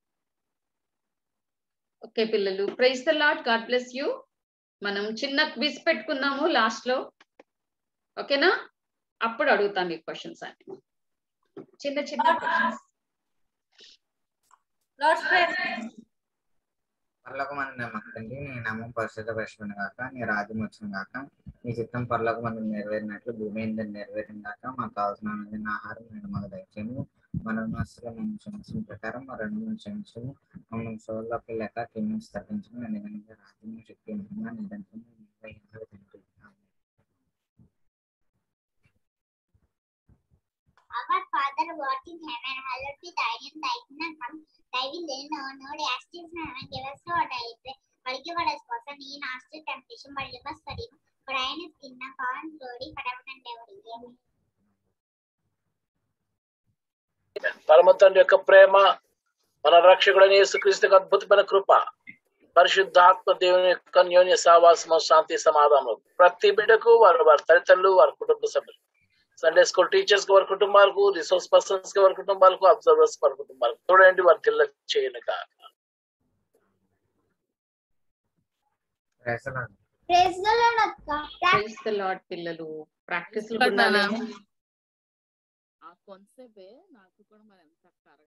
ఓకే పిల్లలు praise the Lord God bless you మనం చిన్న క్విజ్ పెట్టుకుందాము లాస్ట్ లో ఓకేనా అప్పుడు అడుగుతాను ఈ క్వశ్చన్స్ అన్ని చిన్న చిన్న questions. లార్డ్స్ ప్రేయర్ పర్లోక మంది నమ్మకండి నీ నామం పరిశుద్ధ పరిశుభ్రం కాక నీ రాజ్యం వచ్చిన కాక నీ చిత్తం పర్లోక మంది నెరవేరినట్లు భూమి మీద నెరవేరిన కాక మాకు కావాల్సిన ఆనందిన ఆహారం నేను మాకు దయచేయము మన మనసులో మనం క్షమించిన ప్రకారం మా రెండు మనం క్షమించము మమ్మల్ని సోల్లోకి లేక కింద స్థాపించము ఎందుకంటే రాజ్యం శక్తి మహిమ నిరంతరం నీవే ఉన్నావు తండ్రి. ఆమేన్. Our Father who art in heaven, hallowed be thy name, thy kingdom come, thy will be done on earth as it is in heaven. Give us our daily bread. Forgive us our sins, lead us not into temptation, but deliver us from evil. For thine is the kingdom, power, and glory, forever and ever. Amen. పరమ తండ్రి యొక్క ప్రేమ మన రక్షకుడైన యేసుక్రీస్తుకు అద్భుతమైన కృప పరిశుద్ధాత్మ దేవుని యొక్క అన్యోన్య సావాసము శాంతి సమాధానం ప్రతి బిడ్డకు వారి వారి తల్లిదండ్రులు వారి కుటుంబ సభ్యులు సండే స్కూల్ టీచర్స్ కి వారి కుటుంబాలకు రిసోర్స్ పర్సన్స్ కి వారి కుటుంబాలకు అబ్జర్వర్స్ వారి కుటుంబాలకు చూడండి వారి తిల్ల చేయను కాక Praise the Lord. Praise the Lord, Akka. Praise the Lord పిల్లలు ప్రాక్టీస్ లో పడ్డానా? ఉండాలి ఆ కొంతసేపే నాకు కూడా మరి ఎంత కరెక్ట్